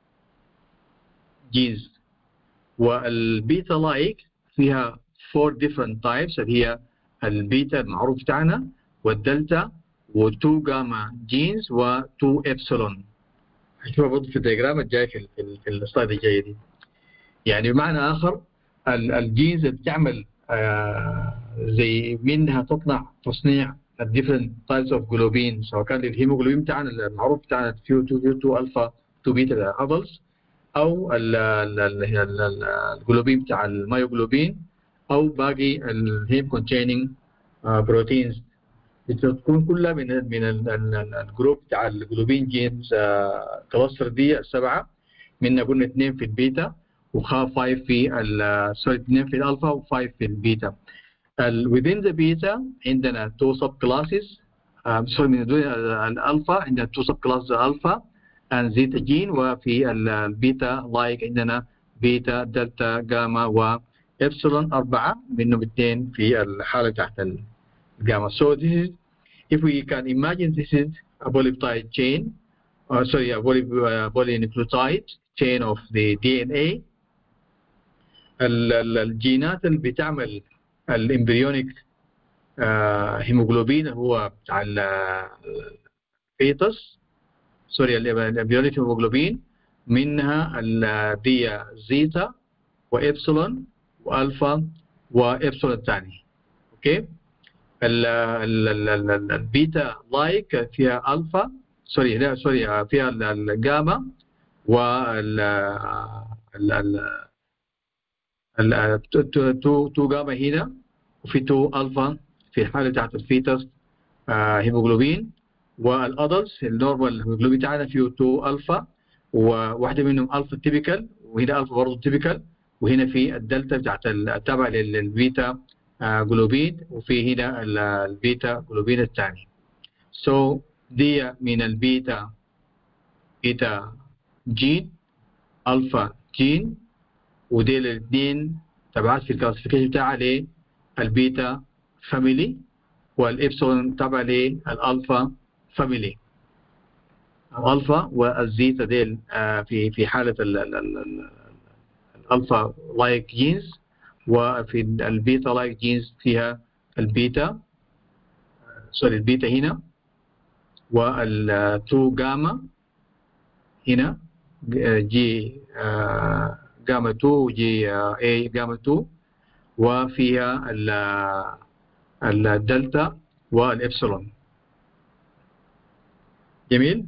genes والبيتا لايك فيها four different types اللي هي البيتا المعروف بتاعنا والدلتا و2 جاما جينز و2 ابسلون هشوفها برضه في الدياجرام الجاي في في, في السلايد الجايه دي يعني بمعنى اخر الجينز اللي بتعمل آه زي منها تطلع تصنيع الديفرنت تايبس اوف جلوبين سواء كان الهيموجلوبين بتاعنا المعروف بتاعنا فيو 2 فيو 2 الفا 2 بيتا ادلتس او الجلوبين بتاع المايوجلوبين او باقي الهيم كونتيننج بروتينز بتكون كلها من من الجروب بتاع الجلوبين جينز كلاستر دي السبعه منها قلنا اثنين في البيتا وخا 5 في سوري اثنين في الالفا و5 في البيتا within the beta عندنا two sub classes سوري من الالفا عندنا two sub classes الفا and zeta gene وفي البيتا لايك عندنا بيتا دلتا جاما وابسلون أربعة منهم اثنين في الحالة تحت الجاما so this is if we can imagine this is a polypeptide chain uh, sorry a poly, uh, polynucleotide chain of the DNA الجينات اللي بتعمل الامبريونيك هيموجلوبين هو بتاع الفيتس سوري الامبريونيك هيموجلوبين منها دي زيتا وابسلون والفا وابسلون الثاني اوكي البيتا لايك فيها الفا سوري لا سوري فيها الجاما وال تو تو جاما هنا وفي تو الفا في الحاله بتاعت الفيتس آه هيموجلوبين والادلتس النورمال هيموجلوبين بتاعنا فيه تو الفا وواحده منهم الفا تيبيكال وهنا الفا برضه تيبيكال وهنا في الدلتا بتاعت التابع للبيتا آه جلوبين وفي هنا البيتا جلوبين الثاني سو so دي من البيتا بيتا جين الفا جين ودي الاثنين تبعات في الكلاسيفيكيشن بتاعها للبيتا فاميلي والإبسلون تبع للألفا فاميلي الألفا والزيتا ديل في في حالة الألفا لايك جينز وفي البيتا لايك جينز فيها البيتا سوري البيتا هنا والتو جاما هنا جي جاما 2 جي اي جاما 2 وفيها الدلتا والإبسلون جميل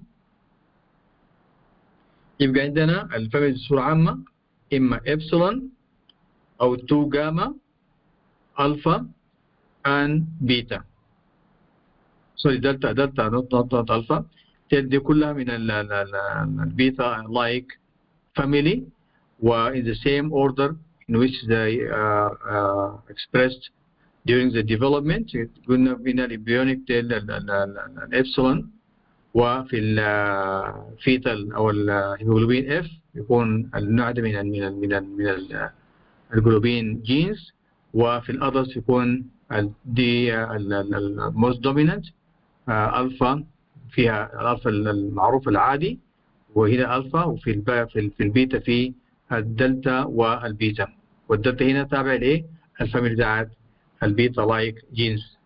يبقى عندنا الفاميلي بصورة عامة إما إبسلون أو 2 جاما ألفا and بيتا سوري دلتا دلتا نوت نوت نوت ألفا دي كلها من البيتا لايك فاميلي و in the same order in which they are uh, expressed during the development قلنا من الامبريونيك الابسلون وفي الفيتال او الهيموجلوبين اف يكون النوع ده من ال من ال من ال من الجلوبين جينز وفي الادلتس يكون دي الموست دومينانت الفا فيها الالفا المعروف العادي وهنا الفا وفي في البيتا في الدلتا والبيتا والدلتا هنا تابع لايه؟ الفاميلي بتاعت البيتا لايك جينز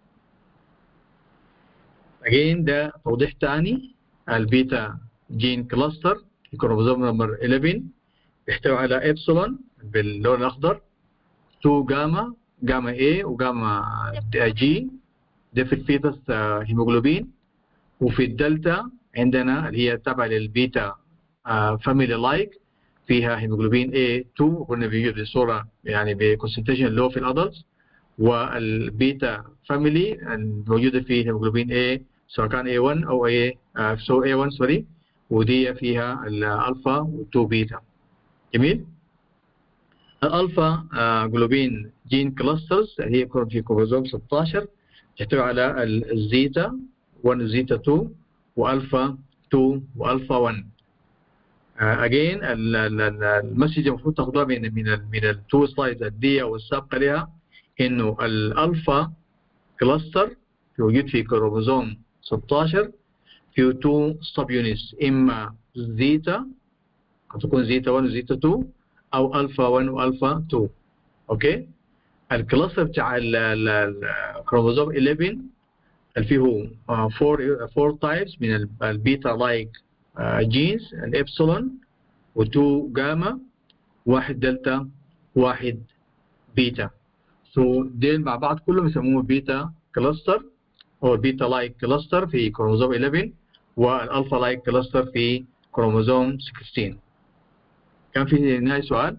again ده توضيح تاني البيتا جين كلاستر الكروموزوم نمبر 11 بيحتوي على ابسلون باللون الاخضر 2 جاما جاما A وجاما جي ده في الفيتس هيموجلوبين وفي الدلتا عندنا اللي هي تابعة للبيتا فاميلي لايك فيها هيموجلوبين A2 قلنا بيوجد بصورة يعني بكونسنتريشن لو في الادلتس والبيتا فاميلي الموجودة في هيموجلوبين A سواء كان A1 أو A سو A1 سوري ودي فيها الألفا و2 بيتا جميل الألفا جلوبين جين كلاسترز هي في كروموزوم 16 تحتوي على الزيتا 1 زيتا 2 وألفا 2 وألفا 1 اجين المسج المفروض تاخدوها من من ال من التو سلايدز الدية والسابقة لها انه الالفا كلاستر موجود في كروموزوم 16 فيه تو سب يونتس اما زيتا قد تكون زيتا 1 وزيتا 2 او الفا 1 والفا 2 اوكي الكلاستر بتاع الكروموزوم 11 اللي فيه فور فور تايبس من البيتا لايك جينز الابسلون و2 جاما واحد دلتا واحد بيتا سو so ديل مع بعض كلهم يسموه بيتا كلاستر هو البيتا لايك كلاستر في كروموزوم 11 والالفا لايك كلاستر في كروموزوم 16 كان في نهاية سؤال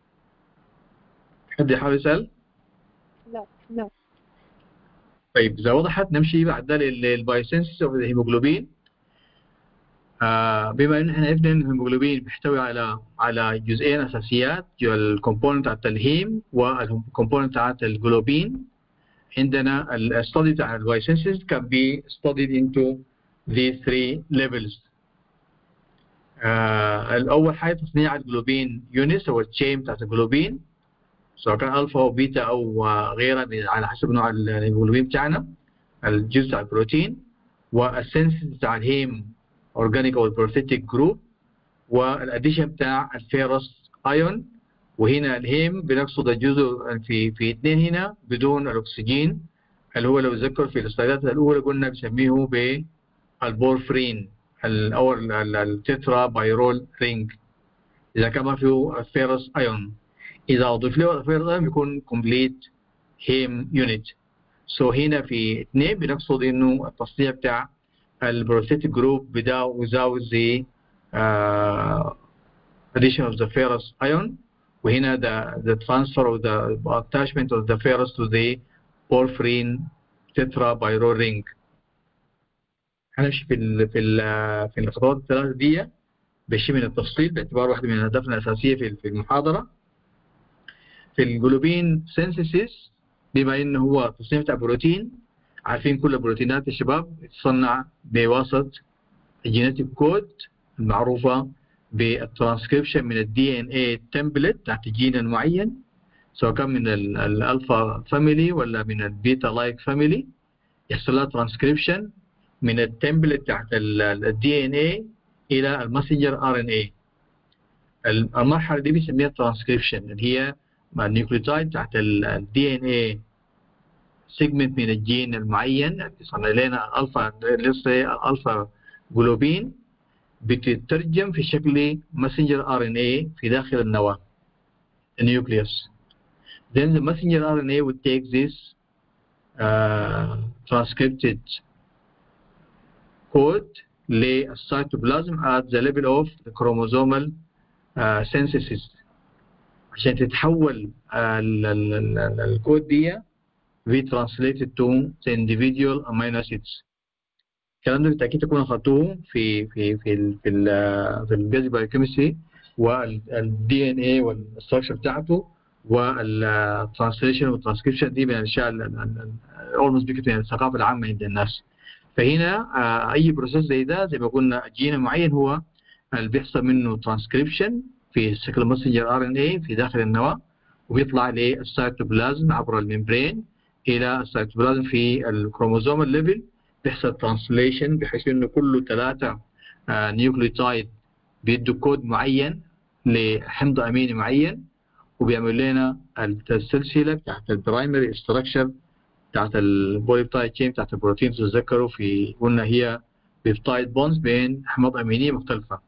حد يحاول يسأل لا لا طيب إذا وضحت نمشي بعد ذلك للبايسنسس اوف الهيموجلوبين آه بما ان احنا عرفنا ان الهيموجلوبين بيحتوي على على جزئين اساسيات الكومبوننت بتاعت الهيم والكومبوننت بتاعت الجلوبين عندنا الستادي بتاع البايسنسس can be studied into these three levels آه الاول حاجه تصنيع الجلوبين يونس هو التشين بتاعت الجلوبين سواء كان الفا او بيتا او غيرها على حسب نوع الهيموجلوبين بتاعنا الجزء بتاع البروتين والسنسز بتاع الهيم اورجانيك او البروثيتيك جروب والاديشن بتاع الفيروس ايون وهنا الهيم بنقصد الجزء في في اثنين هنا بدون الاكسجين اللي هو لو تذكر في السلايدات الاولى قلنا بنسميه بالبورفرين او التترا بايرول رينج اذا كان ما فيه الفيروس ايون اذا اضيف له الفيروس ايون بيكون كومبليت هيم يونت سو هنا في اثنين بنقصد انه التصنيع بتاع البروثيتيك جروب without without the uh, addition of the ferrous ion وهنا the, the transfer of the attachment of the ferrous to the porphyrin tetrabyrol ring هنمشي في ال في ال في الخطوات الثلاثة دي بشيء من التفصيل باعتبار واحدة من أهدافنا الأساسية في في المحاضرة في الجلوبين سينثيسيس بما إنه هو تصنيع بتاع بروتين عارفين كل البروتينات يا شباب تصنع بواسطة الجينيتيك كود المعروفة بالترانسكريبشن من الدي ان اي تمبلت تحت الجين المعين سواء كان من الالفا فاميلي ولا من البيتا لايك فاميلي يحصل لها ترانسكريبشن من التمبلت تحت الدي ان اي الى الماسنجر ار ان اي المرحله دي بنسميها ترانسكريبشن اللي هي النيوكليوتايد تحت الدي ان اي سيجمنت من الجين المعين بيصنع لنا الفا الفا جلوبين بتترجم في شكل messenger RNA في داخل النواة النيوكليوس then the messenger RNA would take this uh, transcripted code للسيتوبلازم at the level of the chromosomal uh, synthesis عشان تتحول الكود دي be translated to the individual amino acids الكلام ده بالتاكيد تكونوا اخذتوه في في في ال في ال في البيزك بايوكيمستري والدي ان اي والستراكشر بتاعته والترانسليشن والترانسكريبشن دي من الاشياء اولموست بيكت من الثقافه العامه عند الناس فهنا اي بروسيس زي ده زي ما قلنا جين معين هو اللي بيحصل منه ترانسكريبشن في شكل ماسنجر ار ان اي في داخل النواه وبيطلع للسيتوبلازم عبر الممبرين الى السيتوبلازم في الكروموزوم الليفل بيحصل ترانسليشن بحيث انه كله ثلاثه نيوكليوتايد بيدوا كود معين لحمض اميني معين وبيعمل لنا السلسله بتاعت البرايمري ستراكشر بتاعت البوليبتايد تشين بتاعت البروتين تتذكروا في قلنا هي بيبتايد بونز بين احماض امينيه مختلفه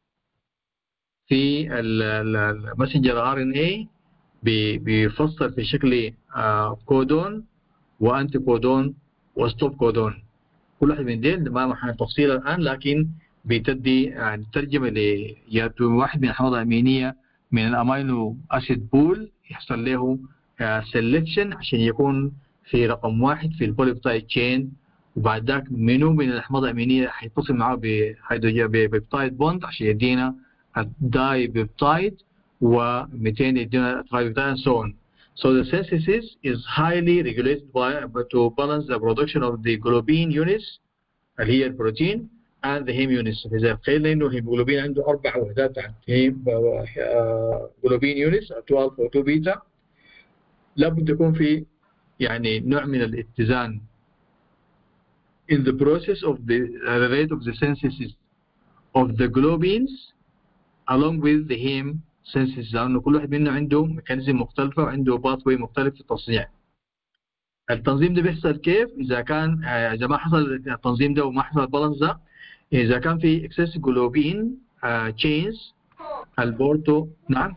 في الماسنجر ار ان اي بيفصل في شكل كودون وانتي كودون وستوب كودون كل واحد من ديل ما محل تفصيل الان لكن بتدي يعني ترجمه ل واحد من الاحماض الامينيه من الامينو اسيد بول يحصل له سelection عشان يكون في رقم واحد في البوليبتايد تشين وبعد ذاك منو من الاحماض الامينيه حيتصل معاه بهيدروجين بيبتايد بوند عشان يدينا الداي بيبتايد و200 يدينا ترايبتايد and so on. So the synthesis is highly regulated by to balance the production of the globin units اللي هي البروتين and the heme units. إذا تخيلنا إنه الهيموجلوبين عنده أربع وحدات عن هيم جلوبين units 2 ألفا و 2 بيتا لابد يكون في يعني نوع من الاتزان in the process of the uh, rate of the synthesis of the globins along with the heme synthesis لأنه كل واحد منه عنده ميكانيزم مختلفة وعنده باثوي مختلف في التصنيع التنظيم ده بيحصل كيف اذا كان آه، اذا ما حصل التنظيم ده وما حصل البالانس ده اذا كان في اكسس جلوبين تشينز البورتو نعم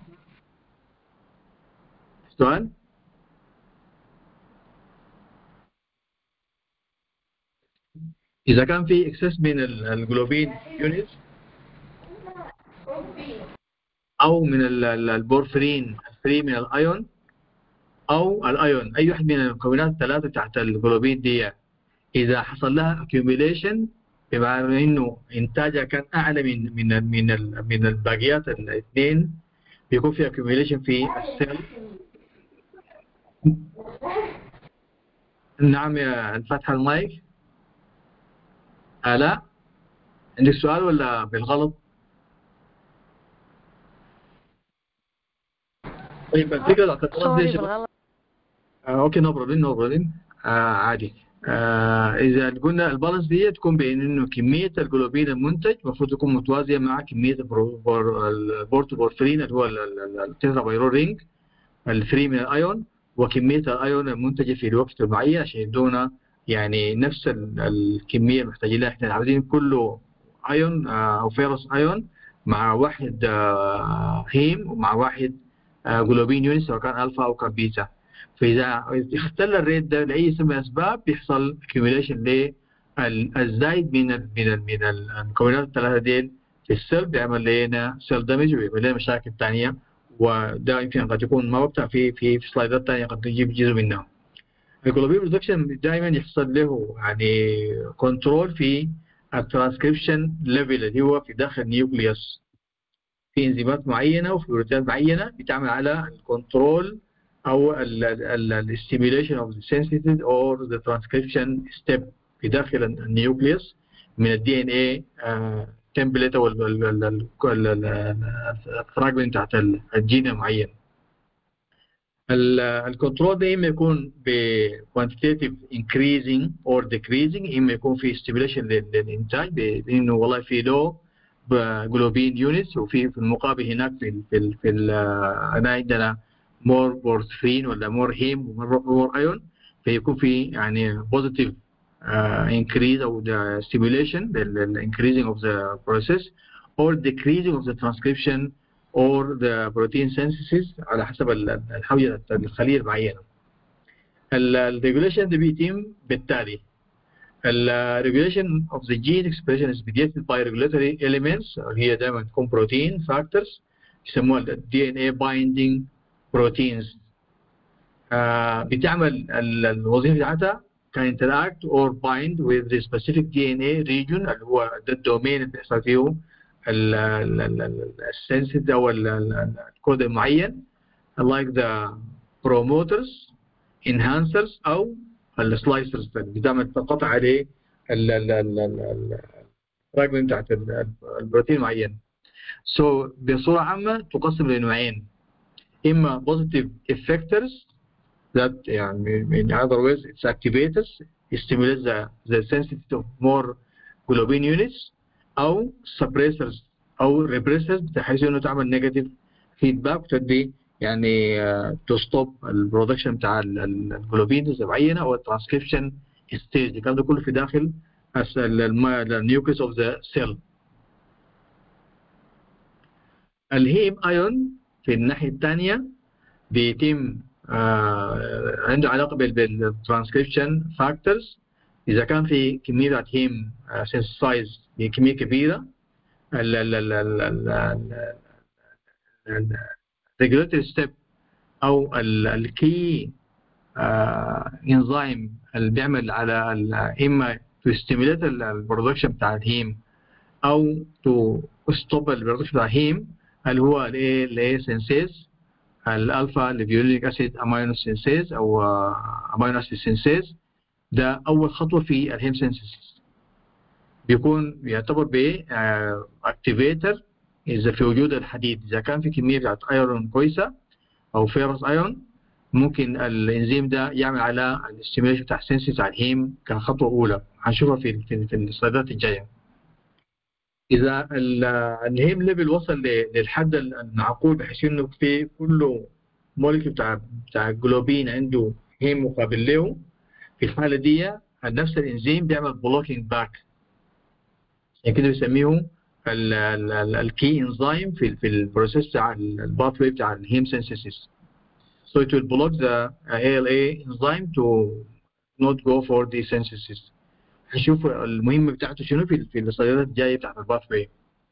سؤال اذا كان في اكسس من ال- الجلوبين يونت او من ال- ال- البورفرين الفري من الايون او الايون اي واحد من المكونات الثلاثه تحت الجلوبين دي اذا حصل لها accumulation بمعنى انه انتاجها كان اعلى من من ال من ال من الباقيات الاثنين بيكون في accumulation في السيل نعم يا فتح المايك آلاء عندك سؤال ولا بالغلط؟ طيب الفكرة الاعتقاد سوري دي يا شباب بالغلط آه، اوكي نو بروبلم نو بروبلم عادي آه اذا قلنا البالانس دي تكون بين انه كميه الجلوبين المنتج المفروض تكون متوازيه مع كميه البرو- بور- البورتوبورفرين اللي هو التيترابيرول رينج الفري من الايون وكميه الايون المنتجه في الوقت المعين عشان يدونا يعني نفس ال- الكميه المحتاجين لها احنا عاوزين كله ايون آه، او فيروس ايون مع واحد آه، هيم ومع واحد آه، جلوبين يونت سواء كان الفا او كان بيتا فاذا اختل الريت ده لاي سبب من الاسباب بيحصل accumulation للزايد من ال من ال من ال- المكونات الثلاثه ديل في السيل بيعمل لنا سيل دامج وبيعمل لنا مشاكل ثانيه وده يمكن قد يكون ما بتاع في في في سلايدات ثانيه قد نجيب جزء منها. الجلوبين برودكشن دائما يحصل له يعني كنترول في الترانسكريبشن ليفل اللي هو في داخل النيوكليوس في انزيمات معينه وفي بروتينات معينه بتعمل على الكنترول او الستيميوليشن اوف the sensitive or the transcription step في داخل النيوكليوس من الدي ان اي تمبلت او الفراجمنت بتاعت الجين المعين الكنترول ده اما يكون ب quantitative increasing or decreasing اما يكون في stimulation لل- للانتاج بانه والله في لو جلوبين يونتس وفي في المقابل هناك في ال في ال في ال هنا عندنا مور بورثرين ولا مور هيم ومور ايون فيكون في يعني بوزيتيف increase او the stimulation the, the increasing of the process or decreasing of the transcription or the protein synthesis على حسب ال- ال- الحوجة الخلية المعينة. الريجوليشن ده بيتم بالتالي ال regulation of the gene expression is mediated by regulatory elements هي دائما تكون protein factors يسموها ال DNA binding proteins آه بتعمل ال- الوظيفة بتاعتها can interact or bind with the specific DNA region اللي هو ده الدومين اللي بيحصل فيه السنسيتيف او ال- ال- الكود المعين like the promoters enhancers او السلايسرز بتعمل قطع عليه ال- ال- ال- ال- ال- الفراجمنت بتاعت ال- ال- البروتين المعين. So بصورة عامة تقسم لنوعين إما positive effectors that يعني in other words it's activators stimulates the, the sensitivity of more globin units أو suppressors أو repressors بحيث إنه تعمل negative feedback وتدي يعني تو ستوب البرودكشن بتاع الجلوبينز المعينه او الترانسكريبشن ستيج الكلام ده كله في داخل النيوكليس اوف ذا سيل الهيم ايون في الناحيه الثانيه بيتم آه عنده علاقه بالترانسكريبشن فاكتورز اذا كان في كميه بتاعت هيم سايز كميه كبيره ال ال ال ال ال ال regulatory step او الكي انزيم اللي بيعمل على ال- اما تو ستيموليت البرودكشن بتاع الهيم او تو ستوب البرودكشن بتاع الهيم اللي هو الايه الايه سينسيز الالفا الفيوليك اسيد امينو سينسيز او امينو اسيد سينسيز ده اول خطوه في الهيم سينسيس بيكون يعتبر ب اكتيفيتر اذا في وجود الحديد اذا كان في كميه بتاعت ايرون كويسه او فيروس ايرون ممكن الانزيم ده يعمل على الاستيميوليشن بتاع السنسيس على الهيم كخطوه اولى هنشوفها في في, في السلايدات الجايه اذا ال- الهيم ليفل وصل ل- للحد المعقول بحيث انه في كل مولكيول بتاع بتاع الجلوبين عنده هيم مقابل له في الحاله دي نفس الانزيم بيعمل بلوكينج باك عشان كده بيسميه الكي انزيم في في البروسيس بتاع الباث واي بتاع الهيم سينثيسيس so it will block the ALA enzyme to not go for the synthesis هنشوف المهمة بتاعته شنو في في السلايدات الجاية بتاعت الباث واي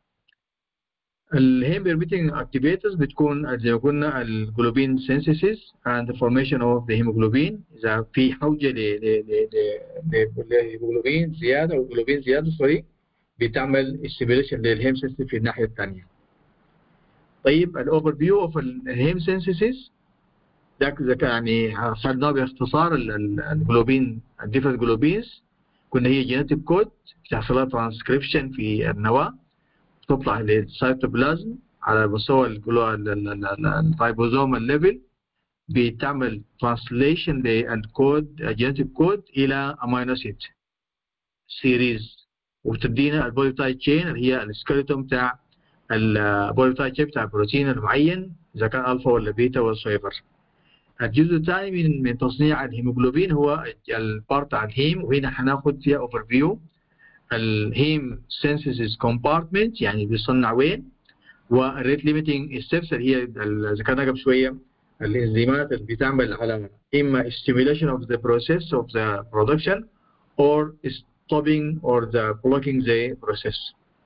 الهيم بيرميتنج اكتيفيتورز بتكون زي ما قلنا الجلوبين سينثيسيس and the formation of the hemoglobin اذا في حوجه ل ل ل لهيموجلوبين زياده او جلوبين زياده سوري بتعمل استيميليشن للهيم سينثيسيس في الناحيه الثانيه. طيب الاوفر فيو اوف الهيم سينثيسيس ده اذا كان يعني خدناه باختصار الجلوبين الديفرنت جلوبينز كنا هي جينيتيك كود بتحصل لها ترانسكريبشن في النواه تطلع للسيتوبلازم على مستوى الرايبوزوم الليفل بتعمل ترانسليشن للكود جينيتيك كود الى امينو اسيد سيريز وتدينا البوليبتايد تشين اللي هي السكيلتون بتاع البوليبتايد تشين بتاع البروتين المعين اذا كان الفا ولا بيتا ولا سويفر الجزء الثاني من من تصنيع الهيموجلوبين هو البارت بتاع الهيم وهنا هناخد فيها اوفر فيو الهيم سينثيسيس كومبارتمنت يعني بيصنع وين والريت ليميتنج ستيبس اللي هي اللي ذكرناها قبل شويه الانزيمات اللي بتعمل على اما stimulation of the process of the production or stopping or the blocking the process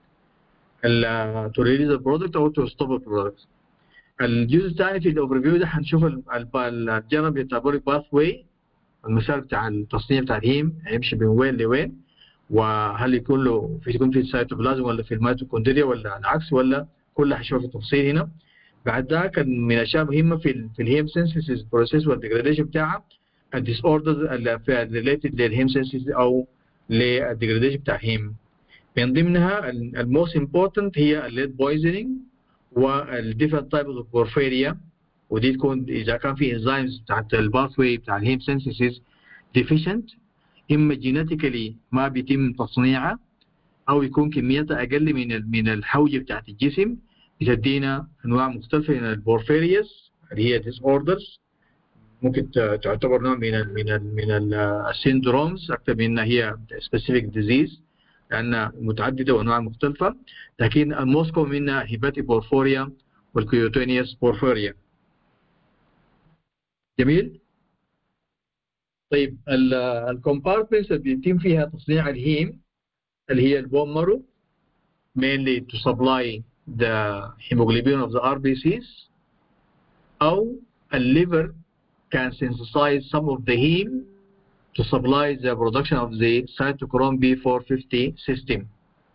to release the product or to stop the product الجزء الثاني في الاوفر فيو ده هنشوف الجنرال ميتابوليك باث واي المسار بتاع التصنيع بتاع الهيم هيمشي من وين لوين وهل يكون له في يكون في السيتوبلازم ولا في الميتوكوندريا ولا العكس ولا كله هنشوف في التفصيل هنا بعد ذاك من الاشياء مهمه في ال في الهيم سينثيسيس بروسيس والديجراديشن بتاعها الديس اوردرز اللي ريليتد للهيم سينثيسيس او للديجراديشن بتاع الهيم من ضمنها الموست امبورتنت هي الليد بويزنينج والديفرنت تايب اوف بورفيريا ودي تكون اذا كان في انزيمز بتاعت الباث واي بتاع الهيم سينثيسيس ديفيشنت اما جينيتيكالي ما بيتم تصنيعها او يكون كميتها اقل من من الحوجه بتاعت الجسم بتدينا انواع مختلفه من البورفيرياس اللي هي ديس اوردرز ممكن تعتبر نوع من ال من ال من السيندرومز اكثر من انها هي سبيسيفيك ديزيز لانها متعدده وانواع مختلفه لكن الموست منها هيباتيك بورفوريا والكيوتينيوس بورفوريا جميل طيب الكومبارتمنتس اللي بيتم فيها تصنيع الهيم اللي هي البون مارو mainly to supply the hemoglobin of the RBCs أو الليفر can synthesize some of the heme to supply the production of the cytochrome B450 system.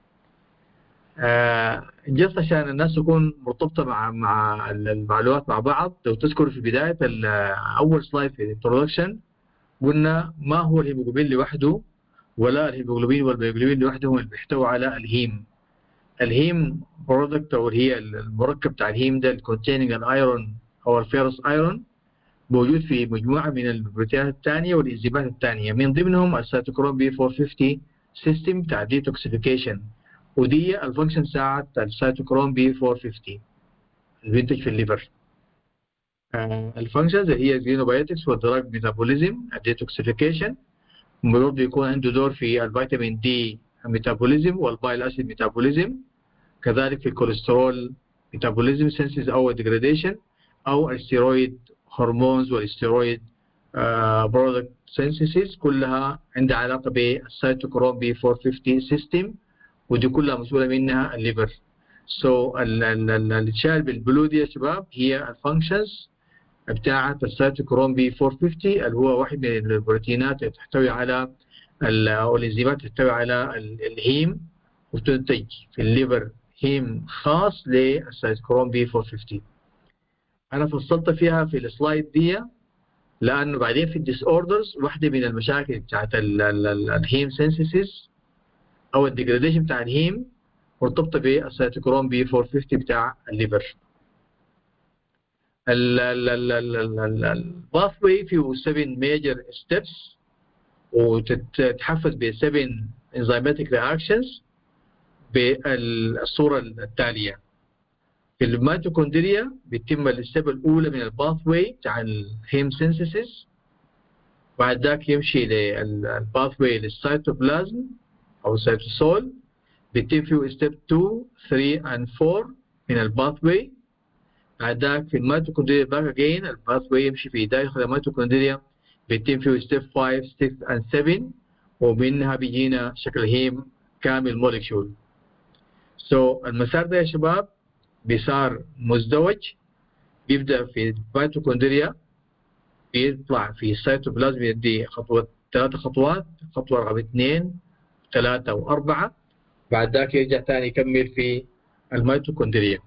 Uh, just عشان الناس تكون مرتبطة مع مع المعلومات مع بعض لو تذكروا في بداية أول سلايد في الانترودكشن قلنا ما هو الهيموجلوبين لوحده ولا الهيموجلوبين والبيوجلوبين لوحدهم اللي بيحتوي على الهيم الهيم برودكت او هي المركب بتاع الهيم ده containing الايرون او الفيروس ايرون موجود في مجموعه من البروتينات الثانيه والانزيمات الثانيه من ضمنهم السيتوكروم بي 450 سيستم بتاع ديتوكسيفيكيشن ودي الفانكشن بتاعت السيتوكروم بي 450 اللي بينتج في الليفر آه الفانكشنز اللي هي الجينوبايوتكس والدراج ميتابوليزم الديتوكسيفيكيشن برضه يكون عنده دور في الفيتامين دي ميتابوليزم والبايل اسيد ميتابوليزم كذلك في الكوليسترول ميتابوليزم سنسز او ديجراديشن او الستيرويد هرمونز والستيرويد برودكت سينثيسيس كلها عندها علاقه بالسيتوكروم بي 450 سيستم ودي كلها مسؤوله منها الليفر سو so, اللي تشال بالبلو دي يا شباب هي الفانكشنز بتاعت السيتوكروم بي 450 اللي هو واحد من البروتينات اللي تحتوي على او الانزيمات تحتوي على الهيم وتنتج في الليفر هيم خاص للسيتوكروم بي 450 انا فصلت فيها في السلايد دي لانه بعدين في الديس اوردرز واحده من المشاكل بتاعت الهيم سينثيسيس او الديجراديشن بتاع الهيم مرتبطه بالسيتوكروم بي 450 بتاع الليفر الباث واي فيه 7 ميجر ستيبس وتتحفز ب 7 enzymatic reactions بالصورة التالية في الميتوكوندريا بيتم الستيب الأولى من الباث واي بتاع الهيم سينثيسيس بعد ذاك يمشي للباثوي للسيتوبلازم او السيتوسول بيتم فيه ستيب 2 3 and 4 من الباثوي بعد ذاك في الميتوكوندريا باك اجين الباثوي يمشي في داخل الميتوكوندريا بيتم فيه ستيب 5 6 and 7 ومنها بيجينا شكل هيم كامل موليكيول سو so, المسار ده يا شباب بيصار مزدوج بيبدأ في الميتوكوندريا بيطلع في السيتوبلازم يدي خطوة ثلاث خطوات خطوة رقم اثنين ثلاثة وأربعة بعد ذاك يرجع ثاني يكمل في الميتوكوندريا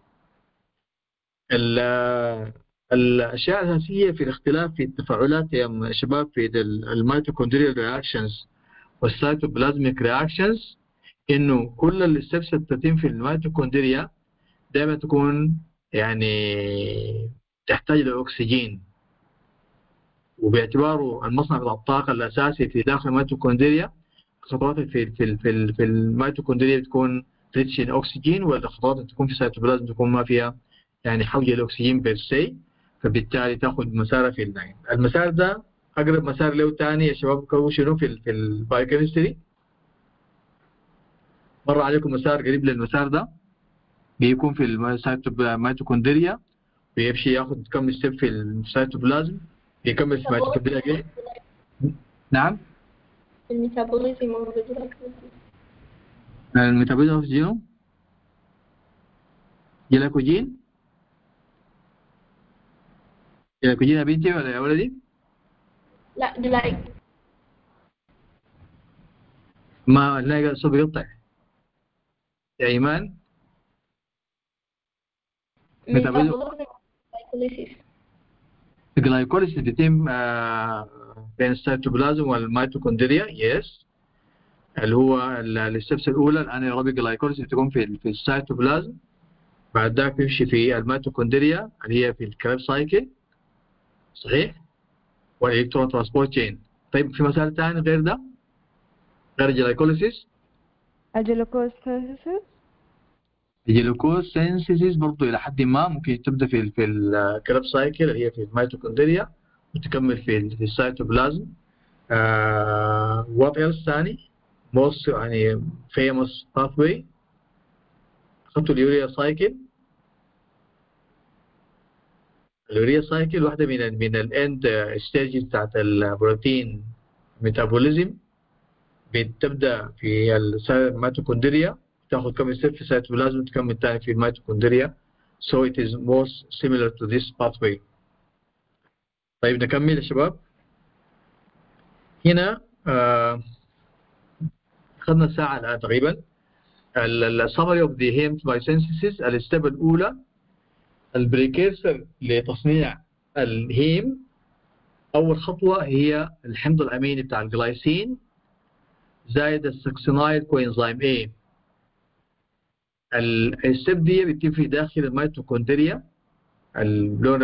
الأشياء الأساسية في الاختلاف في التفاعلات يا شباب في الميتوكوندريال رياكشنز والسيتوبلازميك رياكشنز إنه كل الستبس اللي بتتم في الميتوكوندريا دائما تكون يعني تحتاج لأكسجين وباعتباره المصنع بتاع الطاقة الأساسي في داخل الميتوكوندريا خطوات في في في, في الميتوكوندريا بتكون ريتش أكسجين والخطوات اللي تكون في السيتوبلازم تكون ما فيها يعني حوجة الأكسجين بيرسي فبالتالي تاخذ مسار في الناين المسار ده أقرب مسار له ثاني يا شباب هو شنو في ال في البايوكيمستري مر عليكم مسار قريب للمسار ده بيكون في الميتوكوندريا بيمشي ياخذ كم ستيب في السيتوبلازم بيكمل في الميتوكوندريا نعم الميتابوليزم الميتابوليزم اوف جينوم جلايكوجين جلايكوجين يا بنتي ولا يا ولدي؟ لا جلايك ما لا الصوت بيقطع يا ايمان ميتابوليزم الجلايكوليسيس بيتم بين السيتوبلازم والميتوكوندريا يس اللي هو الستبس الاولى الانيروبيك جلايكوليسيس بتكون في في السيتوبلازم بعد ذاك بيمشي في الميتوكوندريا اللي هي في الكريب سايكل صحيح والالكترون ترانسبورت تشين طيب في مسار ثاني غير ده غير الجلايكوليسيس الجلوكوز الجلوكوز سينسيسيس برضه الى حد ما ممكن تبدا في في الكريب سايكل اللي هي في الميتوكوندريا وتكمل في في السيتوبلازم وات ايلس ثاني موست يعني فيموس باثوي خدتوا اليوريا سايكل اليوريا سايكل واحده من ال من الاند ستيج بتاعت البروتين ميتابوليزم بتبدا في الميتوكوندريا تاخذ كم ستيب في السيتوبلازم تكمل ثاني في الميتوكوندريا so it is most similar to this pathway طيب نكمل يا شباب هنا آه خدنا ساعة الآن تقريبا السمري اوف ذا هيمز باي سينثيسيس الستيب الأولى البريكيرسر لتصنيع الهيم أول خطوة هي الحمض الأميني بتاع الجلايسين زائد السكسينايد كوينزايم A الستيب دي بيتم في داخل الميتوكوندريا اللون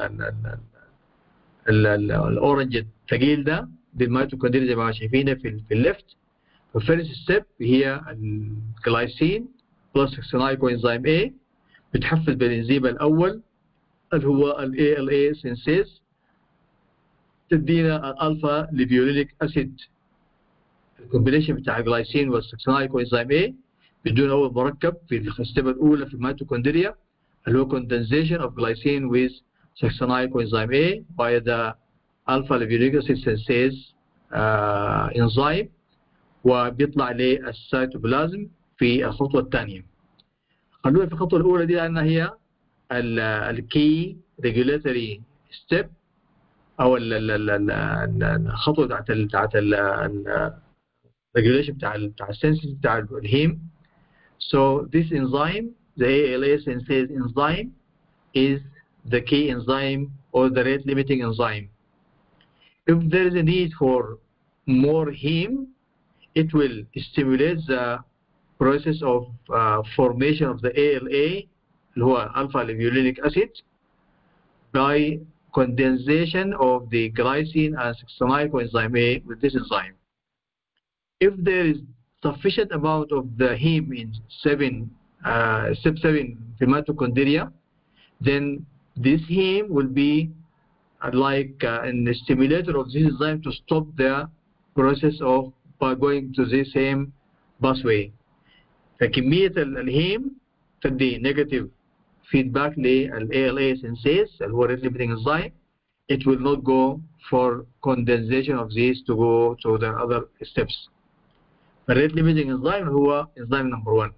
الاورنج الثقيل ده دي الميتوكوندريا زي ما شايفينها في في الليفت فالفيرست ستيب هي الجلايسين بلس سكسينايد كوينزايم A بتحفز بالانزيم الاول اللي هو ال ALA سينسيز تدينا الالفا ليبيولينيك اسيد الكومبينيشن بتاع الجلايسين والسكسينايد كوينزايم A بدون اول مركب في الستيب الاولى في الميتوكوندريا اللي هو condensation of glycine with succinate coenzyme A by the alpha lipoic acid synthase uh, enzyme وبيطلع للسيتوبلازم في الخطوه الثانيه. خلونا في الخطوه الاولى دي لانها هي الكي ريجوليتوري ستيب او الخطوه بتاعت بتاعت الريجوليشن بتاع بتاع السنسز بتاع الهيم So this enzyme, the ALA synthase enzyme, is the key enzyme or the rate limiting enzyme. If there is a need for more heme, it will stimulate the process of uh, formation of the ALA, اللي هو alpha lipoic acid, by condensation of the glycine and succinate coenzyme A with this enzyme. If there is sufficient amount of the heme in seven uh, step seven mitochondria, then this heme will be like uh, an stimulator of this enzyme to stop the process of by going to the same pathway فكمية الهيم تدي negative feedback لل ALA synthase اللي هو rate limiting enzyme it will not go for condensation of these to go to the other steps الريت limiting enzyme هو enzyme number 1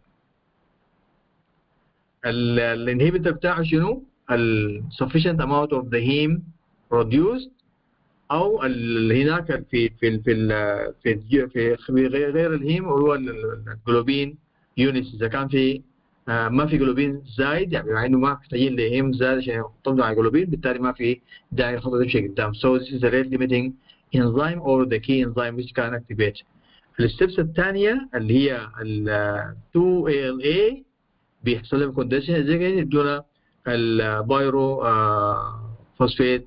الانهبيتور بتاعه شنو؟ ال sufficient amount of the heme produced او هناك في في في في في, في غير الهيم وهو الجلوبين يونس اذا كان في ما في جلوبين زايد يعني مع انه ما محتاجين لهيم زايد عشان يحطوا على الجلوبين بالتالي ما في داعي الخطوه تمشي قدام so this is the rate limiting enzyme or the key enzyme which can activate الستبس الثانيه اللي هي ال 2 ALA بيحصل لهم كونديشن زي كده يدونا البايرو فوسفيت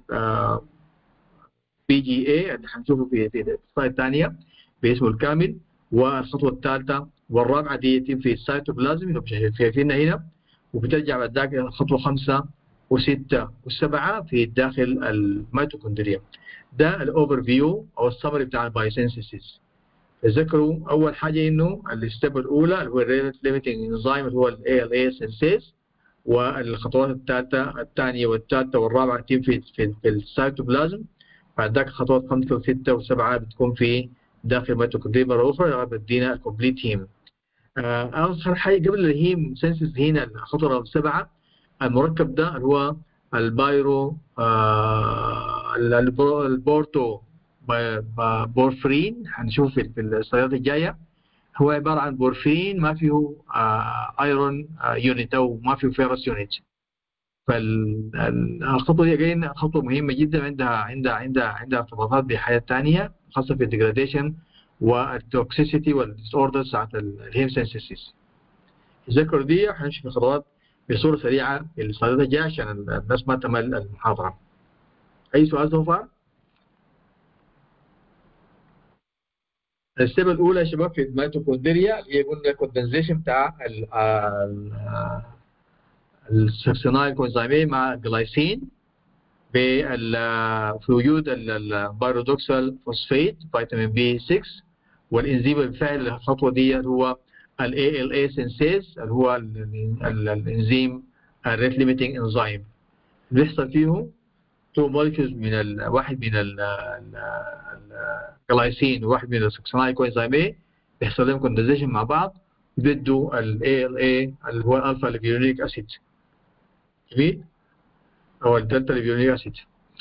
بي جي اي اللي حنشوفه في في السلايد الثانيه باسمه الكامل والخطوه الثالثه والرابعه دي يتم في السيتوبلازم اللي شايفينها هنا وبترجع بعد ذاك الخطوه خمسه وسته وسبعه في داخل الميتوكوندريا ده الاوفر فيو او السمري بتاع البايسينسيس تذكروا اول حاجه انه الستيب الاولى اللي هو الريلت ليميتنج انزيم اللي هو الاي ال اي سنسيس والخطوات الثالثه الثانيه والثالثه والرابعه تتم في في, في السيتوبلازم بعد ذاك الخطوات خمسه وسته وسبعه بتكون في داخل الميتوكوندريا مره اخرى لغايه بدينا الكومبليت هيم اخر حاجه قبل الهيم سنسس هنا الخطوه رقم سبعه المركب ده اللي هو البايرو آه البورتو بورفرين هنشوف في السلايدات الجايه هو عباره عن بورفرين ما فيه آه ايرون آه يونت او ما فيه فيروس يونت فالخطوه دي جايين خطوه مهمه جدا عندها عندها عندها عندها ارتباطات بحياه ثانيه خاصه في الديجراديشن والتوكسيسيتي والديس اوردرز بتاعت الهيم سنسيسيس الذكر دي هنمشي في الخطوات بصوره سريعه في السلايدات الجايه عشان الناس ما تمل المحاضره اي سؤال سو فار؟ الستيب الاولى يا شباب في الميتوكوندريا اللي هي قلنا كوندنزيشن بتاع السكسينايل كونزيمين مع جلايسين في وجود البيرودوكسال فوسفيت فيتامين بي 6 والانزيم الفاعل الخطوه دي هو ال ALA سينسيز اللي هو الانزيم الريت ليميتنج انزيم بيحصل فيه تو مولكيولز من ال واحد من الجلايسين وواحد من السكسينايل كوينزيم A بيحصل لهم كوندنزيشن مع بعض بيدوا ال ALA اللي هو الالفا ليبيونيك اسيد جميل او الدلتا ليبيونيك اسيد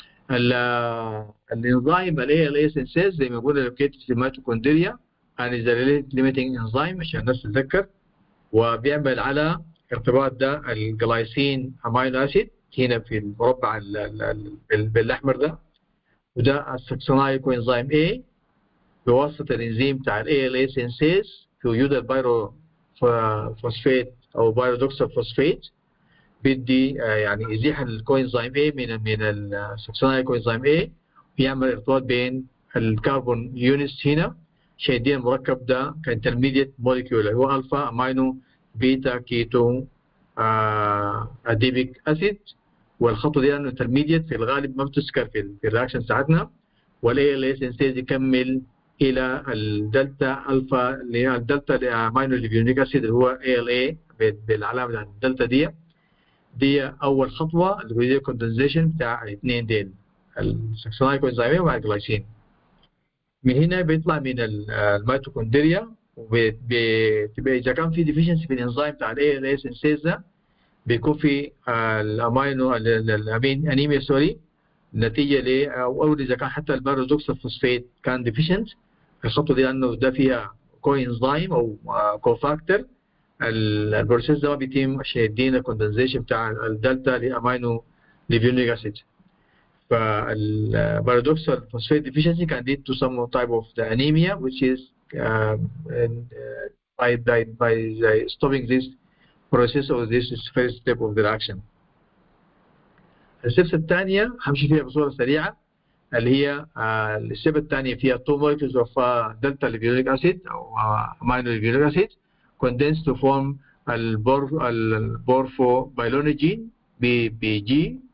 الانزيم ال ALA سينسيز زي ما قلنا لوكيتد في الميتوكوندريا and is a limiting enzyme عشان الناس تتذكر وبيعمل على ارتباط ده الجلايسين امينو اسيد هنا في المربع بالاحمر ده وده السكسونايل كوينزيم A بواسطة الانزيم بتاع ال ALA سينسيز في وجود البايرو فوسفيت او بايرودوكسال فوسفيت بدي يعني يزيح الكوينزيم A من من السكسونايل كوينزيم A بيعمل ارتباط بين الكربون يونتس هنا شايدين المركب ده كانترميديت موليكيول هو الفا امينو بيتا كيتو اديبيك اسيد والخطوه دي انه انترميديت في الغالب ما بتذكر في, في الرياكشن ساعتنا والاي ال اس انسيز يكمل الى الدلتا الفا اللي هي الدلتا امينو ليبيونيك اسيد اللي هو اي ال اي بالعلامه بتاعت الدلتا دي دي اول خطوه اللي هي الكوندنزيشن بتاع الاثنين ديل السكسونايل كوينزيمين مع الجلايسين من هنا بيطلع من الميتوكوندريا وبيبقى اذا كان في ديفيشنسي في الانزيم بتاع الاي ال اس انسيز ده بيكون في الامينو الامين انيميا سوري نتيجه ل او اذا كان حتى البارودوكسال فوسفيت كان ديفيشنت الخطوه دي انه ده فيها كو انزيم او كوفاكتور البروسيس ده ما بيتم عشان يدينا كوندنزيشن بتاع الدلتا لامينو ليفيونيك اسيد فالبارادوكسال phosphate deficiency can lead to some type of the anemia which is uh, and, uh, by, by, by stopping this process or this is first step of the reaction. الستبس الثانية همشي فيها بصورة سريعة اللي هي الستيب الثانية فيها two molecules of delta lipionic acid أو amino lipionic acid condensed to form البورفو البورفو بيلونيجين بي بي جي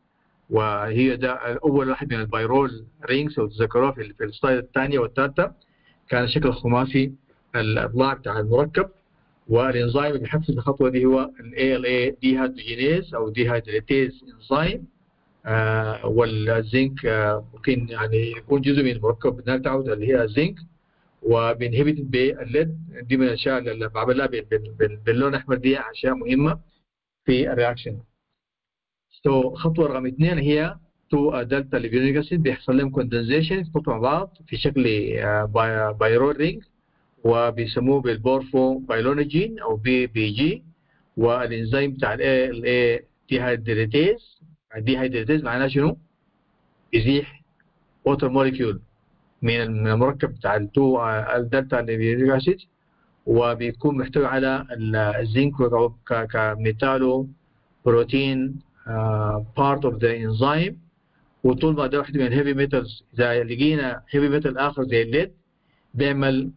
وهي ده اول واحد من البايرول رينجز لو تذكروها في في السلايد الثانيه والثالثه كان الشكل الخماسي الاضلاع بتاع المركب والانزيم اللي بيحفز الخطوه دي هو ال ALA ديهيدروجينيز او ديهيدريتيز انزيم آه والزنك آه ممكن يعني يكون جزء من المركب بتاعه اللي هي الزنك وبينهبت بالليد دي من الاشياء اللي بعملها باللون الاحمر دي اشياء مهمه في الرياكشن سو خطوه رقم اثنين هي تو دلتا ليفيونيك اسيد بيحصل لهم كوندنسيشن يخلطوا مع بعض في شكل بايرول رينج وبيسموه بالبورفو بايلونيجين او بي بي جي والانزيم بتاع الاي الاي ديهايدريتيز ديهايدريتيز معناه شنو؟ يزيح ووتر موليكيول من المركب بتاع التو الدلتا ليفيونيك اسيد وبيكون محتوي على الزنك كميتالو بروتين بارت اوف ذا انزيم وطول ما ده واحد من الهيفي ميتالز اذا لقينا هيفي ميتال اخر زي الليد بيعمل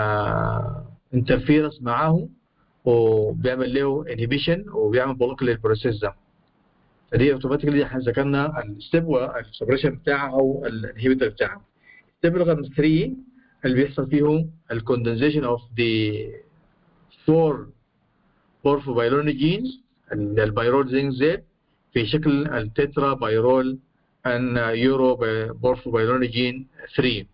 انترفيرنس معاه وبيعمل له انهبيشن وبيعمل بلوك للبروسيس ده فدي اوتوماتيكلي احنا ذكرنا الستيب والسبريشن بتاعها او الانهبيتور بتاعها ستيب رقم 3 اللي بيحصل فيه الكوندنسيشن اوف ذا فور بورفوبايلونيجينز البيرول زنك زيت في شكل التترا بايرول ان يورو بورفوبايلونيجين 3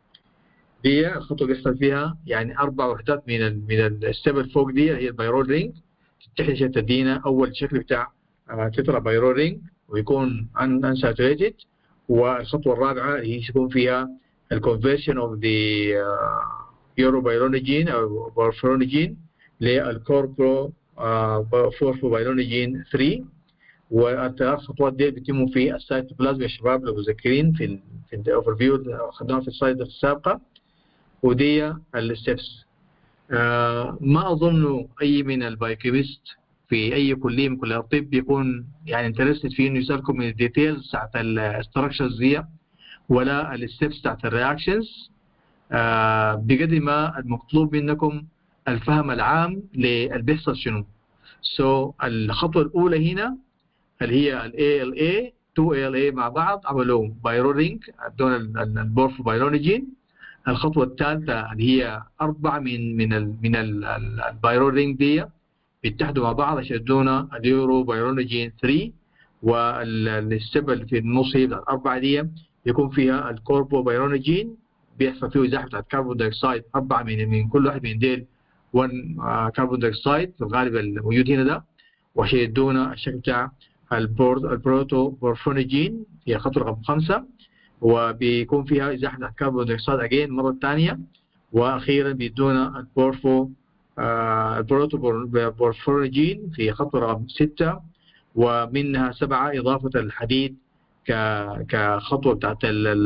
دي الخطوه بيحصل فيها يعني اربع وحدات من ال من الستيب الفوق دي هي البايرول رينج تحت عشان تدينا اول شكل بتاع تترا بايرول رينج ويكون انساتوريتد والخطوه الرابعه هي يكون فيها الكونفرشن اوف ذا يورو بايلونيجين او بورفورونيجين للكوربرو فورفوبايلونيجين 3 والثلاث خطوات دي بيتموا في السايتوبلازم يا شباب لو مذكرين في ال في الاوفر فيو اخذناها في السلايد السابقه ودي الستبس آه ما اظن اي من البايوكيمست في اي كليه من كليات الطب بيكون يعني انترستد في انه يسالكم من الديتيلز بتاعت الاستراكشرز دي ولا الستبس بتاعت الرياكشنز آه بقدر ما المطلوب منكم الفهم العام اللي بيحصل شنو سو so, الخطوه الاولى هنا اللي هي ال ALA 2 ALA مع بعض عملوا بايرورينج دون البورفو بايرونيجين الخطوه الثالثه اللي هي اربعه من من ال من البايرورينج دي بيتحدوا مع بعض عشان يدونا اليورو بايرونيجين 3 والستيب اللي في النص هي الاربعه دي يكون فيها الكوربو بايرونيجين بيحصل فيه ازاحه بتاعت كربون دايوكسيد اربعه من من كل واحد من ديل 1 كربون دايوكسيد في الغالب الموجود هنا ده وعشان يدونا الشكل بتاع البروتو بورفونيجين هي خطوه رقم خمسه وبيكون فيها ازاحه كربون دايوكسيد اجين مره ثانيه واخيرا بيدونا البورفو آه البروتو بورفونيجين في خطوه رقم سته ومنها سبعه اضافه الحديد ك كخطوه بتاعت ال ال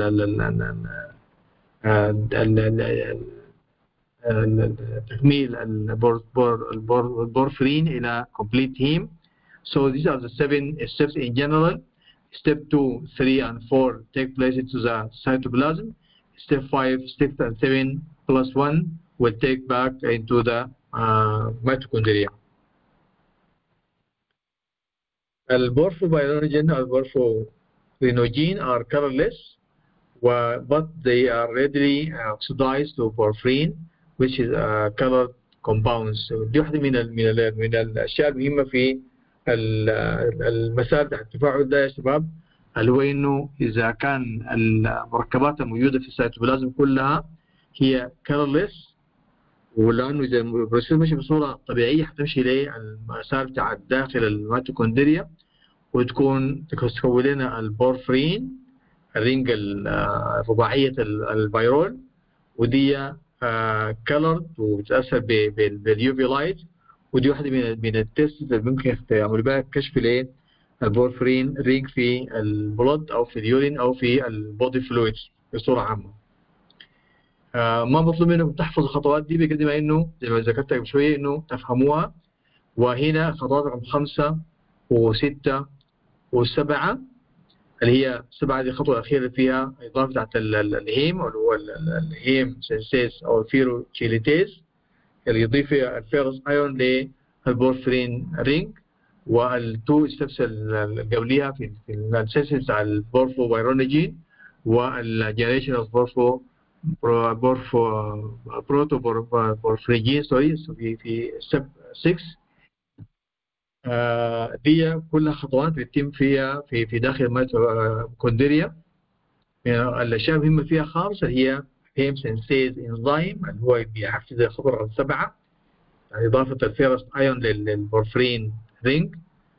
ال تكميل البورفرين الى complete heme So these are the seven steps in general. Step 2, 3, and 4 take place into the cytoplasm. Step 5, 6, and 7 plus 1 will take back into the uh, mitochondria. Alborphobiologen or borphorinogene are colorless, but they are readily oxidized to porphyrin, which is a colored compounds. So دي واحدة من ال من ال من الأشياء المهمة في المسار بتاع التفاعل ده يا شباب اللي هو انه اذا كان المركبات الموجوده في السيتوبلازم كلها هي كارلس ولانه اذا البروسيس ماشي بصوره طبيعيه حتمشي للمسار بتاع داخل الميتوكوندريا وتكون تكون لنا البورفرين الرينج الرباعيه البيرول ودي كلرد وبتاثر باليو في لايت ودي واحده من من التيست اللي ممكن يعملوا بها كشف لايه البورفرين رينج في البلد او في اليورين او في البودي فلويدز بصوره عامه آه ما مطلوب منكم تحفظوا الخطوات دي بقد ما انه زي ما ذكرت قبل شويه انه تفهموها وهنا خطوات رقم خمسه وسته وسبعه اللي هي سبعه دي الخطوه الاخيره فيها اضافه بتاعت الهيم اللي هو الهيم سنسيس او الفيرو تشيليتيز اللي يضيف الفيروس ايون للبورفرين رينج والتو ستبس اللي قبليها في في السيسز بتاع البورفو بايرونيجين والجنريشن اوف بورفو بورفو بروتو بورفريجين سوري في في ستيب 6 آه، دي كلها خطوات بتتم فيها في في داخل الميتوكوندريا يعني الاشياء المهمه فيها خالص اللي هي هيم سنسيز انزيم اللي هو بيحفز الخطوه رقم سبعه يعني اضافه الفيروس ايون للبورفرين رينج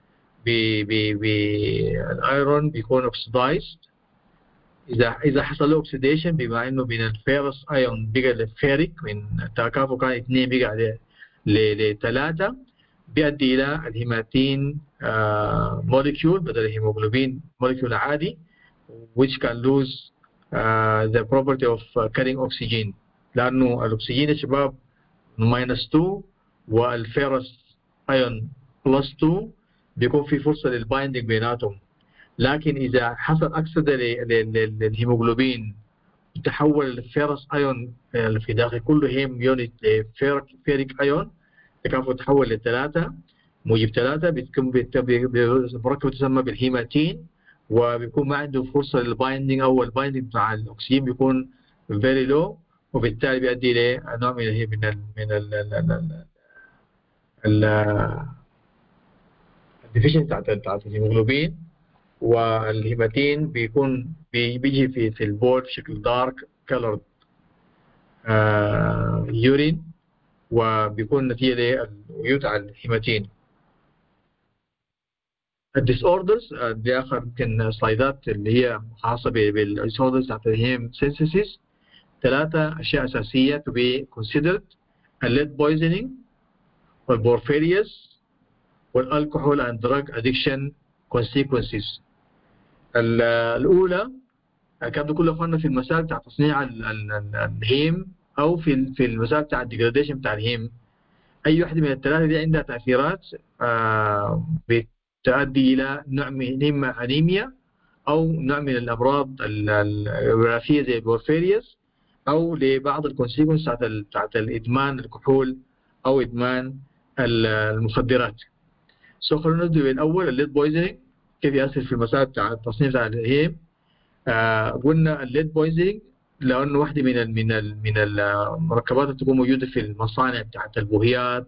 بالايرون بيكون اوكسيدايزد اذا اذا حصل له اوكسيديشن بما انه من الفيروس ايون بقى للفيريك من تكافؤ كان اثنين بقى لثلاثه بيؤدي الى الهيماتين موليكيول بدل الهيموجلوبين موليكيول عادي which can lose uh, the property of uh, carrying oxygen لانه الاكسجين يا شباب minus 2 والفيروس ايون بلس 2 بيكون في فرصه للبايندنج بيناتهم لكن اذا حصل اكسده للهيموجلوبين تحول الفيروس ايون في داخل كل هيم يونت لفيريك ايون تكافؤ تحول لثلاثه موجب ثلاثه بتكون مركب تسمى بالهيماتين وبيكون ما عنده فرصه للبايندنج او البايندنج بتاع الاكسجين بيكون فيري لو وبالتالي بيؤدي لنوع من ال من ال من ال ال ال الديفيشن بتاعت بتاعت الهيموجلوبين والهيماتين بيكون بيجي في في البول بشكل دارك كلرد يورين وبيكون نتيجه للوجود على الهيماتين الديس اوردرز دي اخر يمكن سلايدات اللي هي خاصه بالديس اوردرز بتاعت الهيم سينسيسيس ثلاثه اشياء اساسيه to be considered الليد بويزنينج والبورفيريوس والالكحول اند دراج ادكشن consequences الاولى كانوا كل اخواننا في المسائل بتاع تصنيع الهيم او في في المسائل بتاع الديجراديشن بتاع الهيم اي واحده من الثلاثه دي عندها تاثيرات آه تؤدي الى نوع من اما انيميا او نوع من الامراض الوراثيه زي البورفيريوس او لبعض الكونسيكونس بتاعت بتاعت الادمان الكحول او ادمان المخدرات. سو خلونا نبدا بالاول الليد بويزنينج كيف ياثر في المسائل بتاع التصنيع بتاع الهيم آه قلنا الليد بويزنينج لانه واحده من ال من ال من المركبات اللي تكون موجوده في المصانع بتاعت البوهيات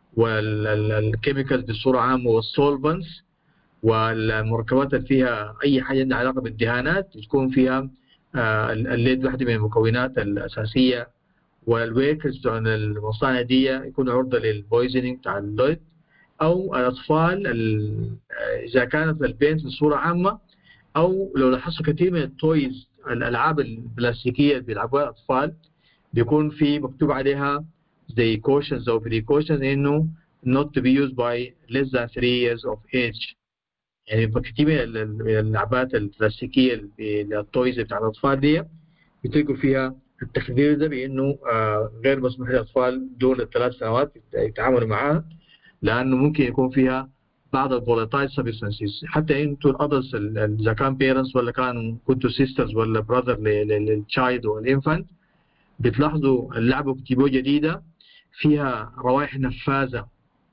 والكيميكالز بصوره عامه والسولفنتس والمركبات اللي فيها اي حاجه عندها علاقه بالدهانات تكون فيها آه الليد واحده من المكونات الاساسيه والويكرز بتوع المصانع دي يكونوا عرضه للبويزنينج بتاع الليد او الاطفال اذا كانت البينت بصوره عامه او لو لاحظتوا كثير من التويز الالعاب البلاستيكيه اللي بيلعبوها الاطفال بيكون في مكتوب عليها زي cautions او precautions انه not to be used by less than 3 years of age يعني كثير من اللعبات البلاستيكيه التويز بتاع الاطفال دي بتلقوا فيها التخدير ده بانه آه غير مسموح للاطفال دون الثلاث سنوات يتعاملوا معاها لانه ممكن يكون فيها بعض الفولاتايل سبستانسز حتى انتوا الادلتس اذا كان بيرنتس ولا كانوا كنتوا سيسترز ولا براذر للتشايلد والانفانت بتلاحظوا اللعبه بتجيبوها جديده فيها روائح نفاذه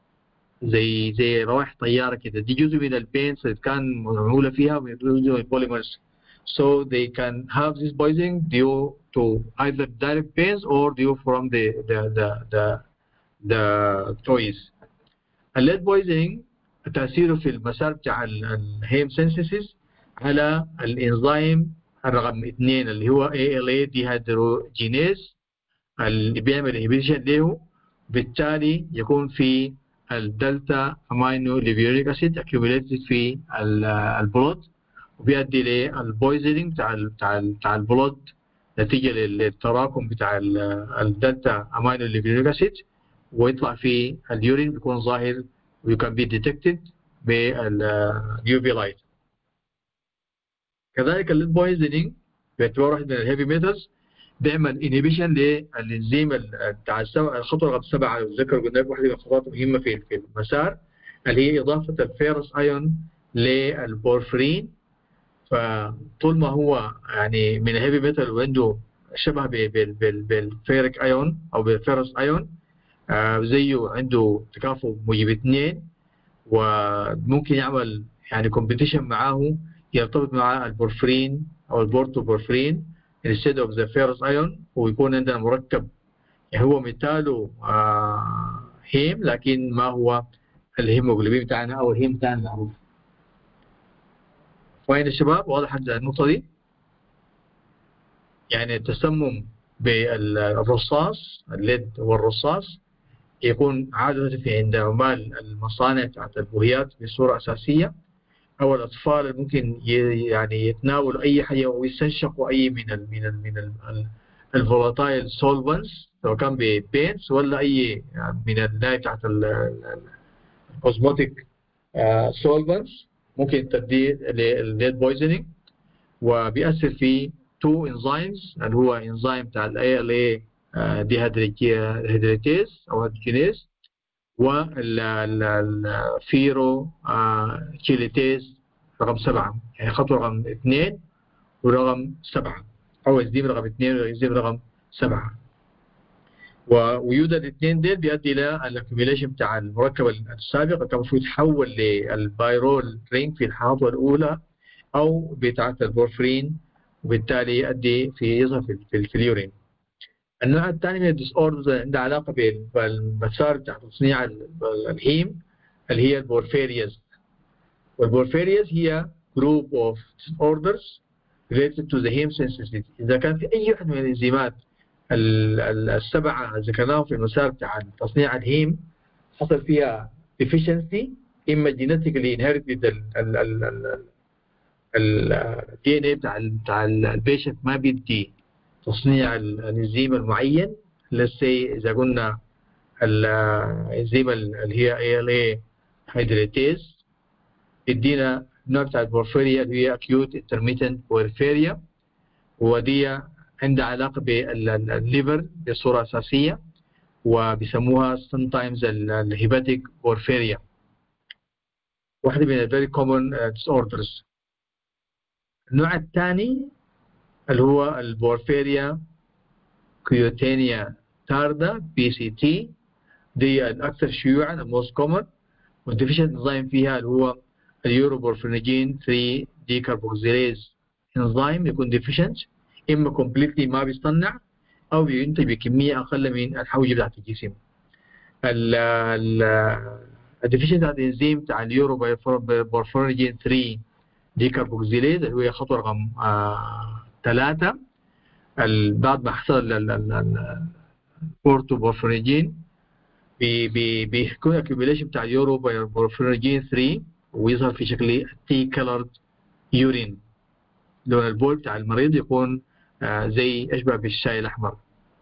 زي زي روائح طياره كده دي جزء من البينس اللي كان معموله فيها جزء من البوليمرز so they can have this poisoning due to either direct pains or due from the the the the, the toys. الليد بويزنينج تأثيره في المسار بتاع الهيم سينسيسيس على الانزيم الرقم اثنين اللي هو ALA ديهيدروجينيز اللي بيعمل انهبيشن له بالتالي يكون في الدلتا امينو ليفيوريك اسيد accumulated في البلود وبيؤدي للبويزنينج بتاع ال بتاع ال بتاع البلود نتيجة للتراكم بتاع الدلتا امينو ليفيوريك اسيد ويطلع في اليورين بيكون ظاهر و can be detected باليو في لايت كذلك الليد بويزنينج باعتباره واحد من الهيفي ميتالز بيعمل انهبيشن للانزيم بتاع الخطوه رقم سبعه ذكر قلنا لكم واحده من الخطوات المهمه في في المسار اللي هي اضافه الفيروس ايون للبورفرين فطول ما هو يعني من الهيفي ميتال وعنده شبه بالفيريك ايون او بالفيروس ايون آه زيه عنده تكافؤ موجب اثنين وممكن يعمل يعني كومبيتيشن معاه يرتبط مع البورفرين او البورتو بورفرين instead of the ferrous iron ويكون عندنا مركب يعني هو مثاله آه هيم لكن ما هو الهيموجلوبين بتاعنا او الهيم بتاعنا المعروف وين الشباب واضح النقطة دي يعني التسمم بالرصاص الليد والرصاص يكون عادة في عند عمال المصانع بتاعت البوهيات بصورة أساسية أو الأطفال اللي ممكن يعني يتناولوا أي حاجة ويستنشقوا أي من ال من ال من ال الفولاتايل سولفنتس سواء كان ببينتس ولا أي من الناي بتاعت الكوزموتيك سولفنتس ممكن تدي للليد بويزنينج وبيأثر في تو انزيمز اللي هو انزيم بتاع الاي ال اي ديهيدريتيز او هيدروجينيز والفيرو كيليتيز رقم سبعة يعني خطوة رقم اثنين ورقم سبعة أو انزيم رقم اثنين وانزيم رقم سبعة ووجود الاثنين ديل بيؤدي الى الاكيوميليشن بتاع المركب السابق كان المفروض يتحول للبايرول رينج في الخطوه الاولى او بتاعه البورفرين وبالتالي يؤدي في يظهر في, في اليورين. النوع الثاني من الديس اوردرز عنده علاقه بالمسار بتاع تصنيع الهيم اللي هي البورفيرياز والبورفيرياز هي جروب اوف disorders related to the heme sensitivity اذا كان في اي واحد من الانزيمات السبعه ذكرناهم في المسار بتاع تصنيع الهيم حصل فيها deficiency اما genetically inherited الدي ان اي بتاع بتاع البيشنت ما بيدي تصنيع الانزيم المعين لسي اذا قلنا الانزيم اللي هي اي ال اي هيدريتيز يدينا نوع بتاع البورفيريا اللي هي اكيوت انترميتنت بورفيريا ودي عندها علاقه بالليفر بصوره اساسيه وبيسموها sometimes الهيباتيك بورفيريا واحده من ال very common disorders النوع الثاني اللي هو البورفيريا كيوتينيا تاردا بي سي تي دي الأكثر شيوعا الموست كومن والديفيشنت انزيم فيها اللي هو اليوروبورفينيجين 3 ديكربوكسيليز انزيم يكون ديفيشنت اما كومبليتلي ما بيصنع او بينتج بكميه اقل من الحوجه بتاعت الجسم الديفيشنت بتاعت الانزيم بتاع اليوروبورفينيجين 3 ديكربوكسيليز اللي هي خطوه رقم ثلاثة بعد ما حصل البورتوبورفينيجين بيكون اكيوميليشن بتاع اليورو بورفينيجين 3 ويظهر في شكل تي كلرد يورين لون البول بتاع المريض يكون آه زي اشبه بالشاي الاحمر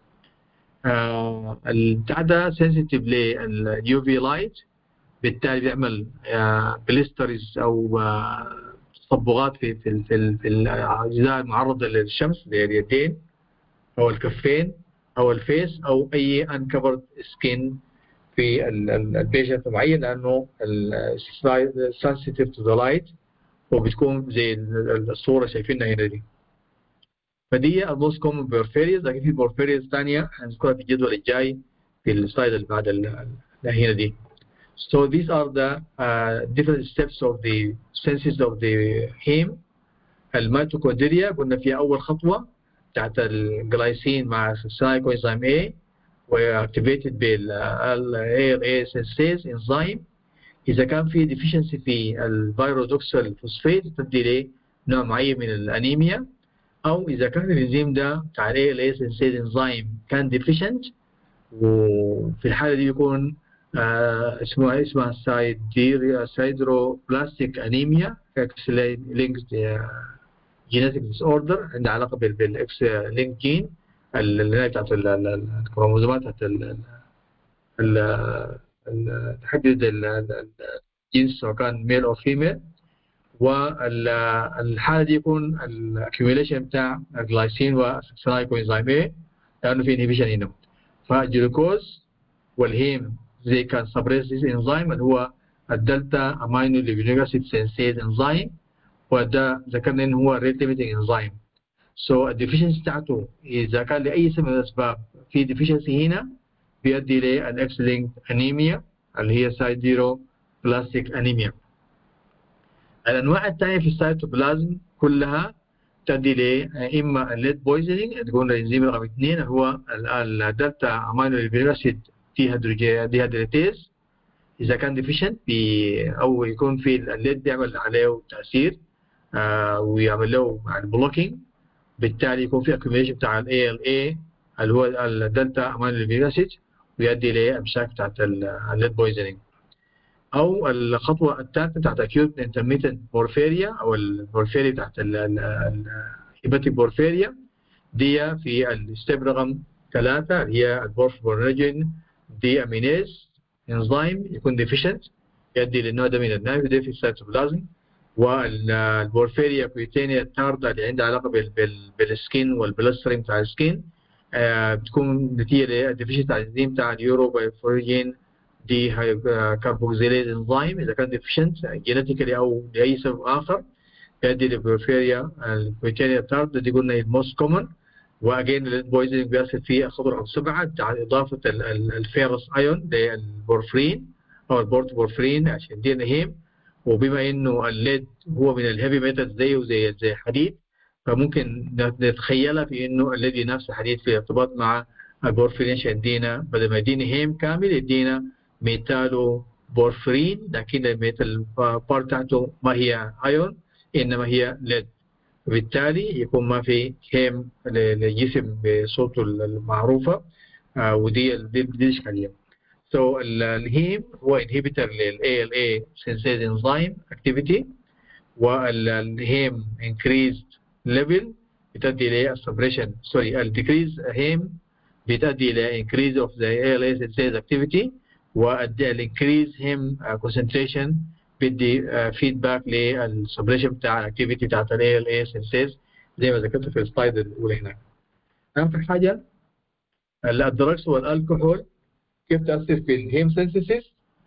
آه البتاع ده سنسيتيف لليو في لايت بالتالي بيعمل آه بليسترز او تصبغات في في في, في الاجزاء المعرضه للشمس زي اليدين او الكفين او الفيس او اي انكفرد سكين في البيشنت المعين لانه sensitive to the light وبتكون زي الصوره شايفينها هنا دي فدي الموست كومن بورفيريز لكن في بورفيريز ثانيه هنذكرها في الجدول الجاي في السلايد اللي بعد هنا دي So these are the uh, different steps of the senses of the heme. الميتوكوندريا قلنا فيها أول خطوة بتاعت الجلايسين مع السايكوينزيم A وactivated بال ALA synthase enzyme إذا كان في deficiency في الفيرودوكسال فوسفيت تؤدي لنوع معين من الأنيميا أو إذا كان الإنزيم ده بتاع ALA synthase enzyme كان deficient وفي الحالة دي يكون آه اسمها اسمها سايديريا سايدرو بلاستيك انيميا اكس لينكس جينيتك ديس اوردر عندها علاقه بالاكس لينك جين اللي هي بتاعت الكروموزومات بتاعت تحدد الجنس سواء كان ميل او فيميل والحاله دي يكون الاكيوميليشن بتاع الجلايسين والسلايكوينزيم اي لانه في انهبيشن هنا فالجلوكوز والهيم زي كان سبريسيس انزيم اللي هو الدلتا امينو ليبينوجاسيد سينسيز انزيم وده ذكرنا ان هو ريت ليميتنج انزيم سو الديفيشنسي بتاعته اذا كان لاي سبب من الاسباب في ديفيشنسي هنا بيؤدي لاكس لينك انيميا اللي هي سايد زيرو بلاستيك انيميا الانواع الثانيه في السيتوبلازم كلها تؤدي ل اما الليد بويزنينج تكون الانزيم رقم اثنين هو الدلتا امينو اسيد ديهيدريتيز اذا كان ديفيشنت او يكون في الليد بيعمل عليه تاثير آه ويعمل له بلوكينج بالتالي يكون في اكيوميشن بتاع الاي ال اي اللي هو الدلتا امينو اسيد ويؤدي لامساك بتاعت الليد بويزنينج او الخطوه الثالثه بتاعت اكيوت انترميتنت بورفيريا او البورفيريا بتاعت الهيباتيك بورفيريا دي في الستيب رقم ثلاثه اللي هي البورفورنجين دي امينيز انزيم يكون ديفيشنت يؤدي للنوع ده من النايف دي في السيتوبلازم والبورفيريا كويتينيا التاردة اللي عندها علاقه بالسكين والبلاسترين بتاع السكين آه بتكون نتيجه لديفيشنت بتاع الانزيم بتاع اليورو بايفورجين دي كاربوكسيليز انزيم اذا كان ديفيشنت جينيتيكالي او لاي سبب اخر يؤدي لبورفيريا الكويتينيا التاردة دي قلنا الموست كومن واجين البويزنج بيصل في الخطر رقم سبعه بتاع اضافه الفيروس ايون للبورفرين او البورتبورفرين عشان دي نهيم وبما انه الليد هو من الهيفي ميتال زيه زي زي الحديد فممكن نتخيلها في انه الليد ينافس الحديد في ارتباط مع البورفرين عشان يدينا بدل ما يدينا هيم كامل يدينا ميتالو بورفرين لكن الميتال بار بتاعته ما هي ايون انما هي ليد وبالتالي يكون ما في هيم للجسم بصوته المعروفة آه ودي دي, دي الإشكالية. So الهيم هو inhibitor لل ALA synthase enzyme activity والهيم increased level بتؤدي إلى suppression sorry ال decrease هيم بتؤدي إلى increase of the ALA synthase activity وال increase هيم concentration بدي فيدباك للسبريشن بتاع الاكتيفيتي بتاعت الاي ال اي سينسيز زي ما ذكرت في السلايد الاولى هناك. اهم حاجه الدرجز والالكحول كيف تاثر في الهيم سينسيس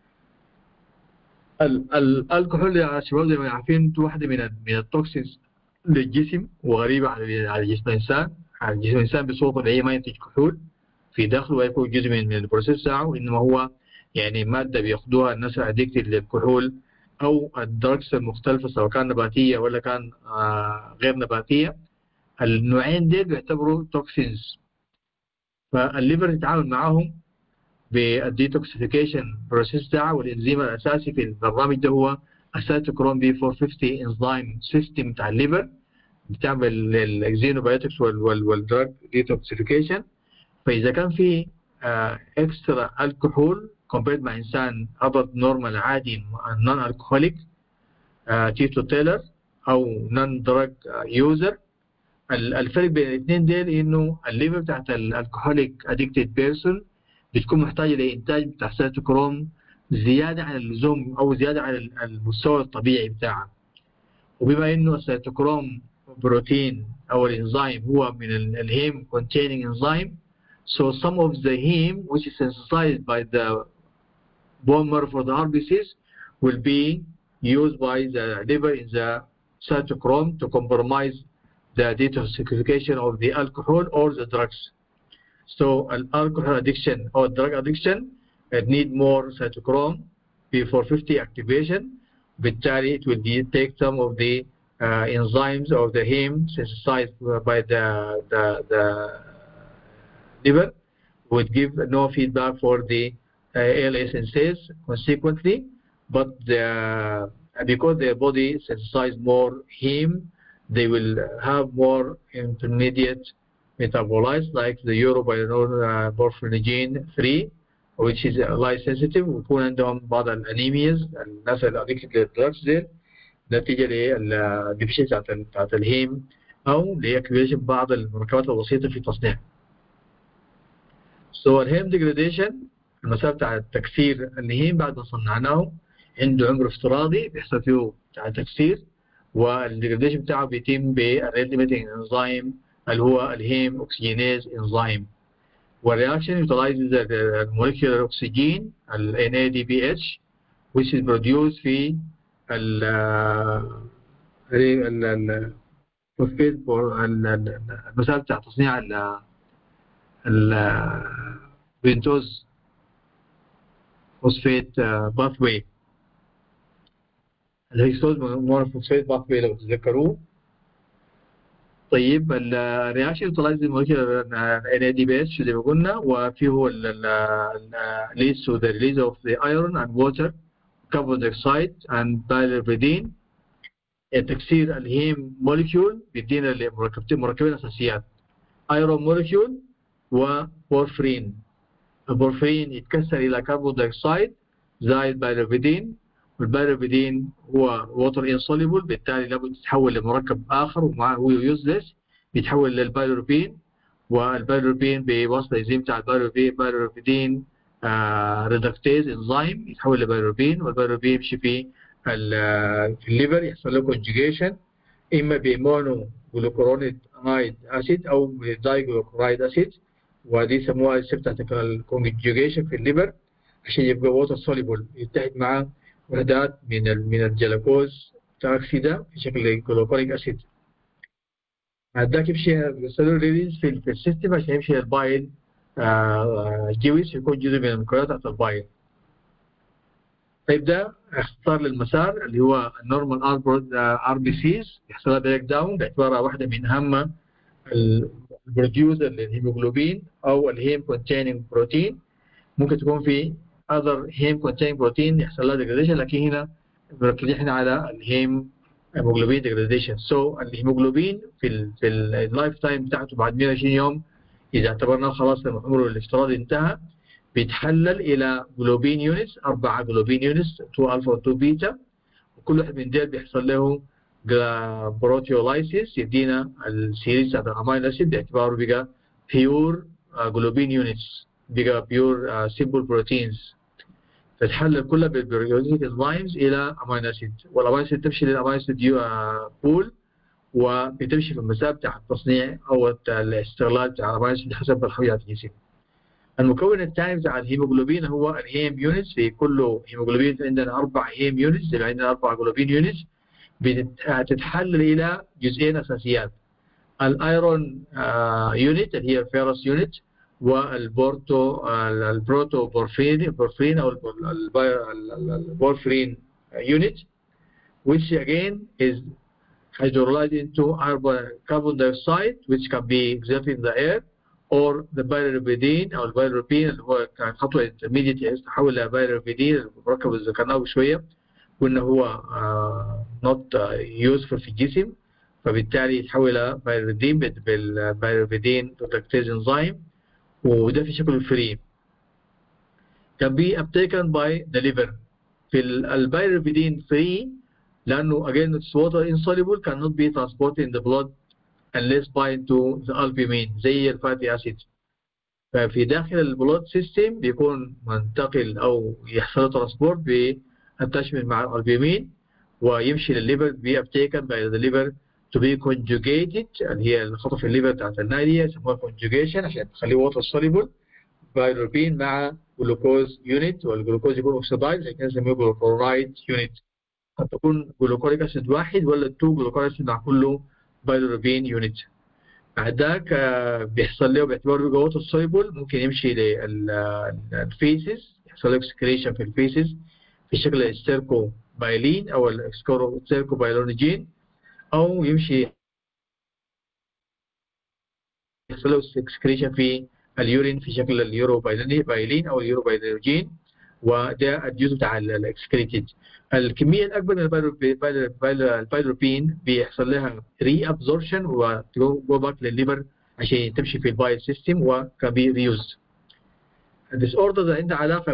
الالكحول يا شباب زي ما عارفين واحده من من التوكسينز للجسم وغريبه على على جسم الانسان على جسم الانسان بصوره طبيعيه ما ينتج كحول في داخله ويكون جزء من البروسيس تاعه انما هو يعني ماده بياخدوها الناس اديكتد للكحول او الدرجز المختلفه سواء كان نباتيه ولا كان آه غير نباتيه النوعين دول بيعتبروا توكسينز فالليفر يتعامل معاهم بالديتوكسيفيكيشن بروسيس بتاعه والانزيم الاساسي في البرنامج ده هو السيتوكروم بي 450 انزيم سيستم بتاع الليفر بتعمل الاكزينوبايوتكس والدراج ديتوكسيفيكيشن فاذا كان في اكسترا الكحول كومبيرد مع انسان عضد نورمال عادي نون الكحوليك تيتو تيلر او نون دراج يوزر الفرق بين الاثنين ديل انه الليفر بتاعت الكحوليك ادكتد بيرسون بتكون محتاجه لانتاج بتاع سيتوكروم زياده عن اللزوم او زياده عن المستوى الطبيعي بتاعها وبما انه السيتوكروم بروتين او الانزيم هو من الهيم containing enzyme so some of the heme which is synthesized by the bone marrow for the RBCs will be used by the liver in the cytochrome to compromise the detoxification of the alcohol or the drugs. So an alcohol addiction or drug addiction uh, need more cytochrome P450 activation. بالتالي it will take some of the uh, enzymes of the heme synthesized by the, the, the liver would give no feedback for the uh, ALA synthase consequently, but the, because their body synthesize more heme, they will have more intermediate metabolites like the urobilinoporphyrin 3 which is light sensitive ويكون عندهم بعض الانيمياز الناس اللي addicted للدراجز دي نتيجه للديفيشنسي بتاعت بتاعت الهيم او لاكتيفيشن بعض المركبات البسيطه في التصنيع. So الهيم degradation المسألة بتاع تكسير الهيم بعد ما صنعناه عنده عمر افتراضي بيحصل فيه بتاع تكسير والديجراديشن بتاعه بيتم بالريد ليميتنج انزيم اللي هو الهيم اوكسجينيز انزيم والرياكشن utilizes the molecular oxygen ال NADPH which is produced في ال ال فوسفيت المسألة بتاع تصنيع ال البنتوز فوسفيت باثوي الهيكسوز مونوفوسفات باثوي لو تتذكروه طيب الرياكشن يوتلايز المولكيولر ان اي دي بي اس زي ما قلنا وفي هو leads to the release of the iron and water carbon dioxide and biliverdin تكسير الهيم موليكيول بيدينا مركبتين مركبين اساسيات ايرون موليكيول وبورفرين البورفرين يتكسر الى كربون دايوكسيد زائد بايروفيدين والبايروفيدين هو ووتر انسوليبل بالتالي لابد يتحول لمركب اخر ومعه هو يوزلس بيتحول للبايروبين والبايروبين بواسطه انزيم بتاع البايروبين بايروفيدين آه ريدكتيز انزيم يتحول لبايروبين والبايروبين يمشي في في الليفر يحصل له كونجيجيشن اما بمونو جلوكورونيد اسيد او بداي جلوكورايد اسيد ودي يسموها السبتة الكونجيجيشن في الليفر عشان يبقى ووتر سوليبل يتحد مع وحدات من من الجلوكوز تاكسيدا في شكل جلوكونيك اسيد هذاك يمشي السلول ريليز في, في السيستم عشان يمشي البايل آه جويس يكون جزء من المكونات بتاعت البايل طيب ده اختصار للمسار اللي هو النورمال ار بي سيز يحصل لها بريك داون باعتبارها واحده من اهم البروديوسر للهيموجلوبين او الهيم كونتيننج بروتين ممكن تكون في other heme containing protein يحصل لها degradation لكن هنا مركزين احنا على الهيم هيموجلوبين degradation so الهيموجلوبين في ال في اللايف تايم بتاعته بعد 120 يوم اذا اعتبرناه خلاص عمره الافتراضي انتهى بيتحلل الى جلوبين يونتس اربعه جلوبين يونتس 2 الفا و 2 بيتا وكل واحد من دول بيحصل له بروتيولايسيس يدينا السيريز بتاعت الامينو اسيد باعتباره بقى بيور جلوبين يونتس بقى بيور سيمبل بروتينز تتحلل كلها بالبريوديك انزيمز الى امينو اسيد والامينو اسيد تمشي للامينو اسيد بول وبتمشي في المسار بتاع التصنيع او الاستغلال بتاع الامينو اسيد حسب الحويات الجسم. المكون الثاني بتاع الهيموجلوبين هو الهيم يونتس في كل هيموجلوبين عندنا اربع هيم يونتس يبقى عندنا اربع جلوبين يونتس بتتحلل الى جزئين اساسيات الايرون يونت اللي هي الفيروس يونت والبورتو البروتو بورفين بورفين او البورفرين unit which again is hydrolyzed into carbon dioxide which can be exerted in the air or the bilirubin او البيلروبين اللي هو كان خطوه intermediate تحول الى bilirubin المركب اللي ذكرناه شويه وانه هو uh, not uh, useful في الجسم فبالتالي يتحول الى bilirubin بالبيلروبين reductase enzyme وده في شكل فري can be uptaken by the liver في البيروفيدين free لأنه again it's water insoluble cannot be transported in the blood unless bind to the albumin زي الفاتي أسيد ففي داخل البلود سيستم بيكون منتقل أو يحصل ترانسبورت بالتشمل مع الألبومين ويمشي للليفر be uptaken by the liver to be conjugated اللي هي الخطوة في الليفر بتاعت النادية يسموها conjugation عشان تخليه ووتر soluble بايروبين مع جلوكوز يونت والجلوكوز يكون اوكسيدايز زي كده نسميه جلوكورايد يونت قد تكون جلوكوريك اسيد واحد ولا تو جلوكوريك اسيد مع كله بايروبين يونت بعد ذاك بيحصل له باعتباره بيبقى ووتر soluble ممكن يمشي للفيسز يحصل له اكسكريشن في الفيسز في شكل الستيركو بايلين او الستيركو بايلونيجين او يمشي يحصل له اكسكريشن في اليورين في شكل اليورو بايلين او اليورو بايلوجين وده الجزء بتاع الاكسكريتد الكميه الاكبر من البايلوبين بيحصل لها ري ابزوربشن وتجو باك للليفر عشان تمشي في البايل سيستم وكان بي ريوز الديس اوردر عندها علاقه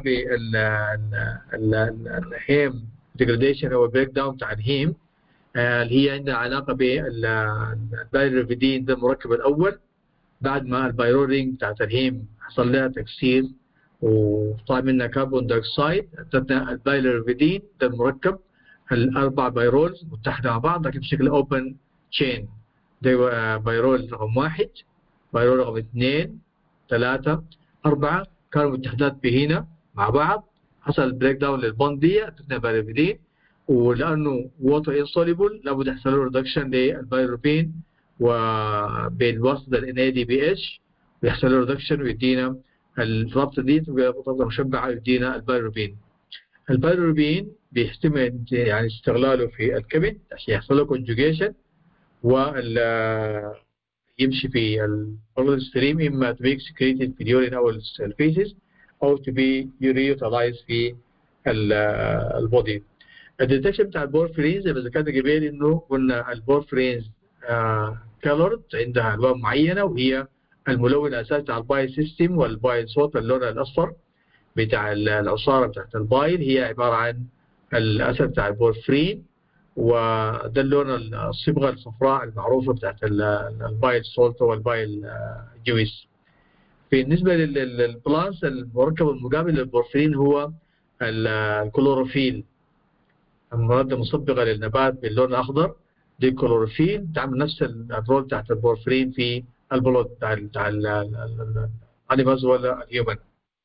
بالهيم ديجراديشن او البريك داون بتاع الهيم اللي هي عندها علاقه بالبايروفيدين ده المركب الاول بعد ما البايرورينج بتاعت الهيم حصل لها تكسير وطلع منها كربون دايوكسيد ادتنا البايلروفيدين ده المركب الاربع بايرولز متحده مع بعض لكن بشكل اوبن تشين ده بايرول رقم واحد بايرول رقم اثنين ثلاثة أربعة كانوا متحدات بهنا مع بعض حصل بريك داون للبوند دي ادتنا بايلروفيدين ولانه ووتر انسوليبل لابد يحصل له ريدكشن للبايروبين وبالواسطه ال دي بي اتش ويحصل له ريدكشن ويدينا الرابطه دي تبقى رابطه مشبعه ويدينا البايروبين البايلوروبين بيحتمل يعني استغلاله في الكبد عشان يحصل له كونجوجيشن وال يمشي في البلد ستريم اما to be excreted في اليورين او الفيسز او to be utilized في البودي الديتكشن بتاع البورفرينز زي ما ذكرنا قبل انه قلنا البورفرينز كالورد عندها الوان معينه وهي الملون الاساسي بتاع البايل سيستم والبايل صوت اللون الاصفر بتاع العصاره بتاعت البايل هي عباره عن الاسد بتاع البورفرين وده اللون الصبغه الصفراء المعروفه بتاعت البايل سولت والبايل جويس بالنسبه للبلانس المركب المقابل للبورفرين هو الكلوروفيل المواد المصبغه للنبات باللون الاخضر دي الكلوروفيل تعمل نفس الرول بتاعت البورفرين في البلود بتاع بتاع الانيمالز ولا الهيومن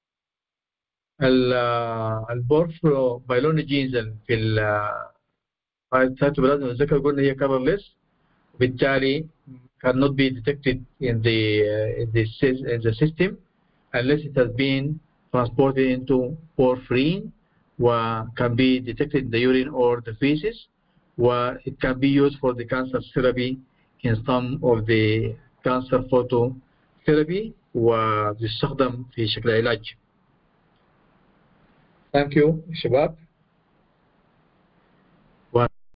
البورفرو بايلونيجينز في السيتوبلازم الذكر قلنا هي colorless وبالتالي cannot be detected in the in the, in the system unless it has been transported into porphyrin و can be detected in the urine or the feces و it can be used for the cancer therapy in some of the cancer phototherapy وبيستخدم في شكل علاج. Thank you شباب.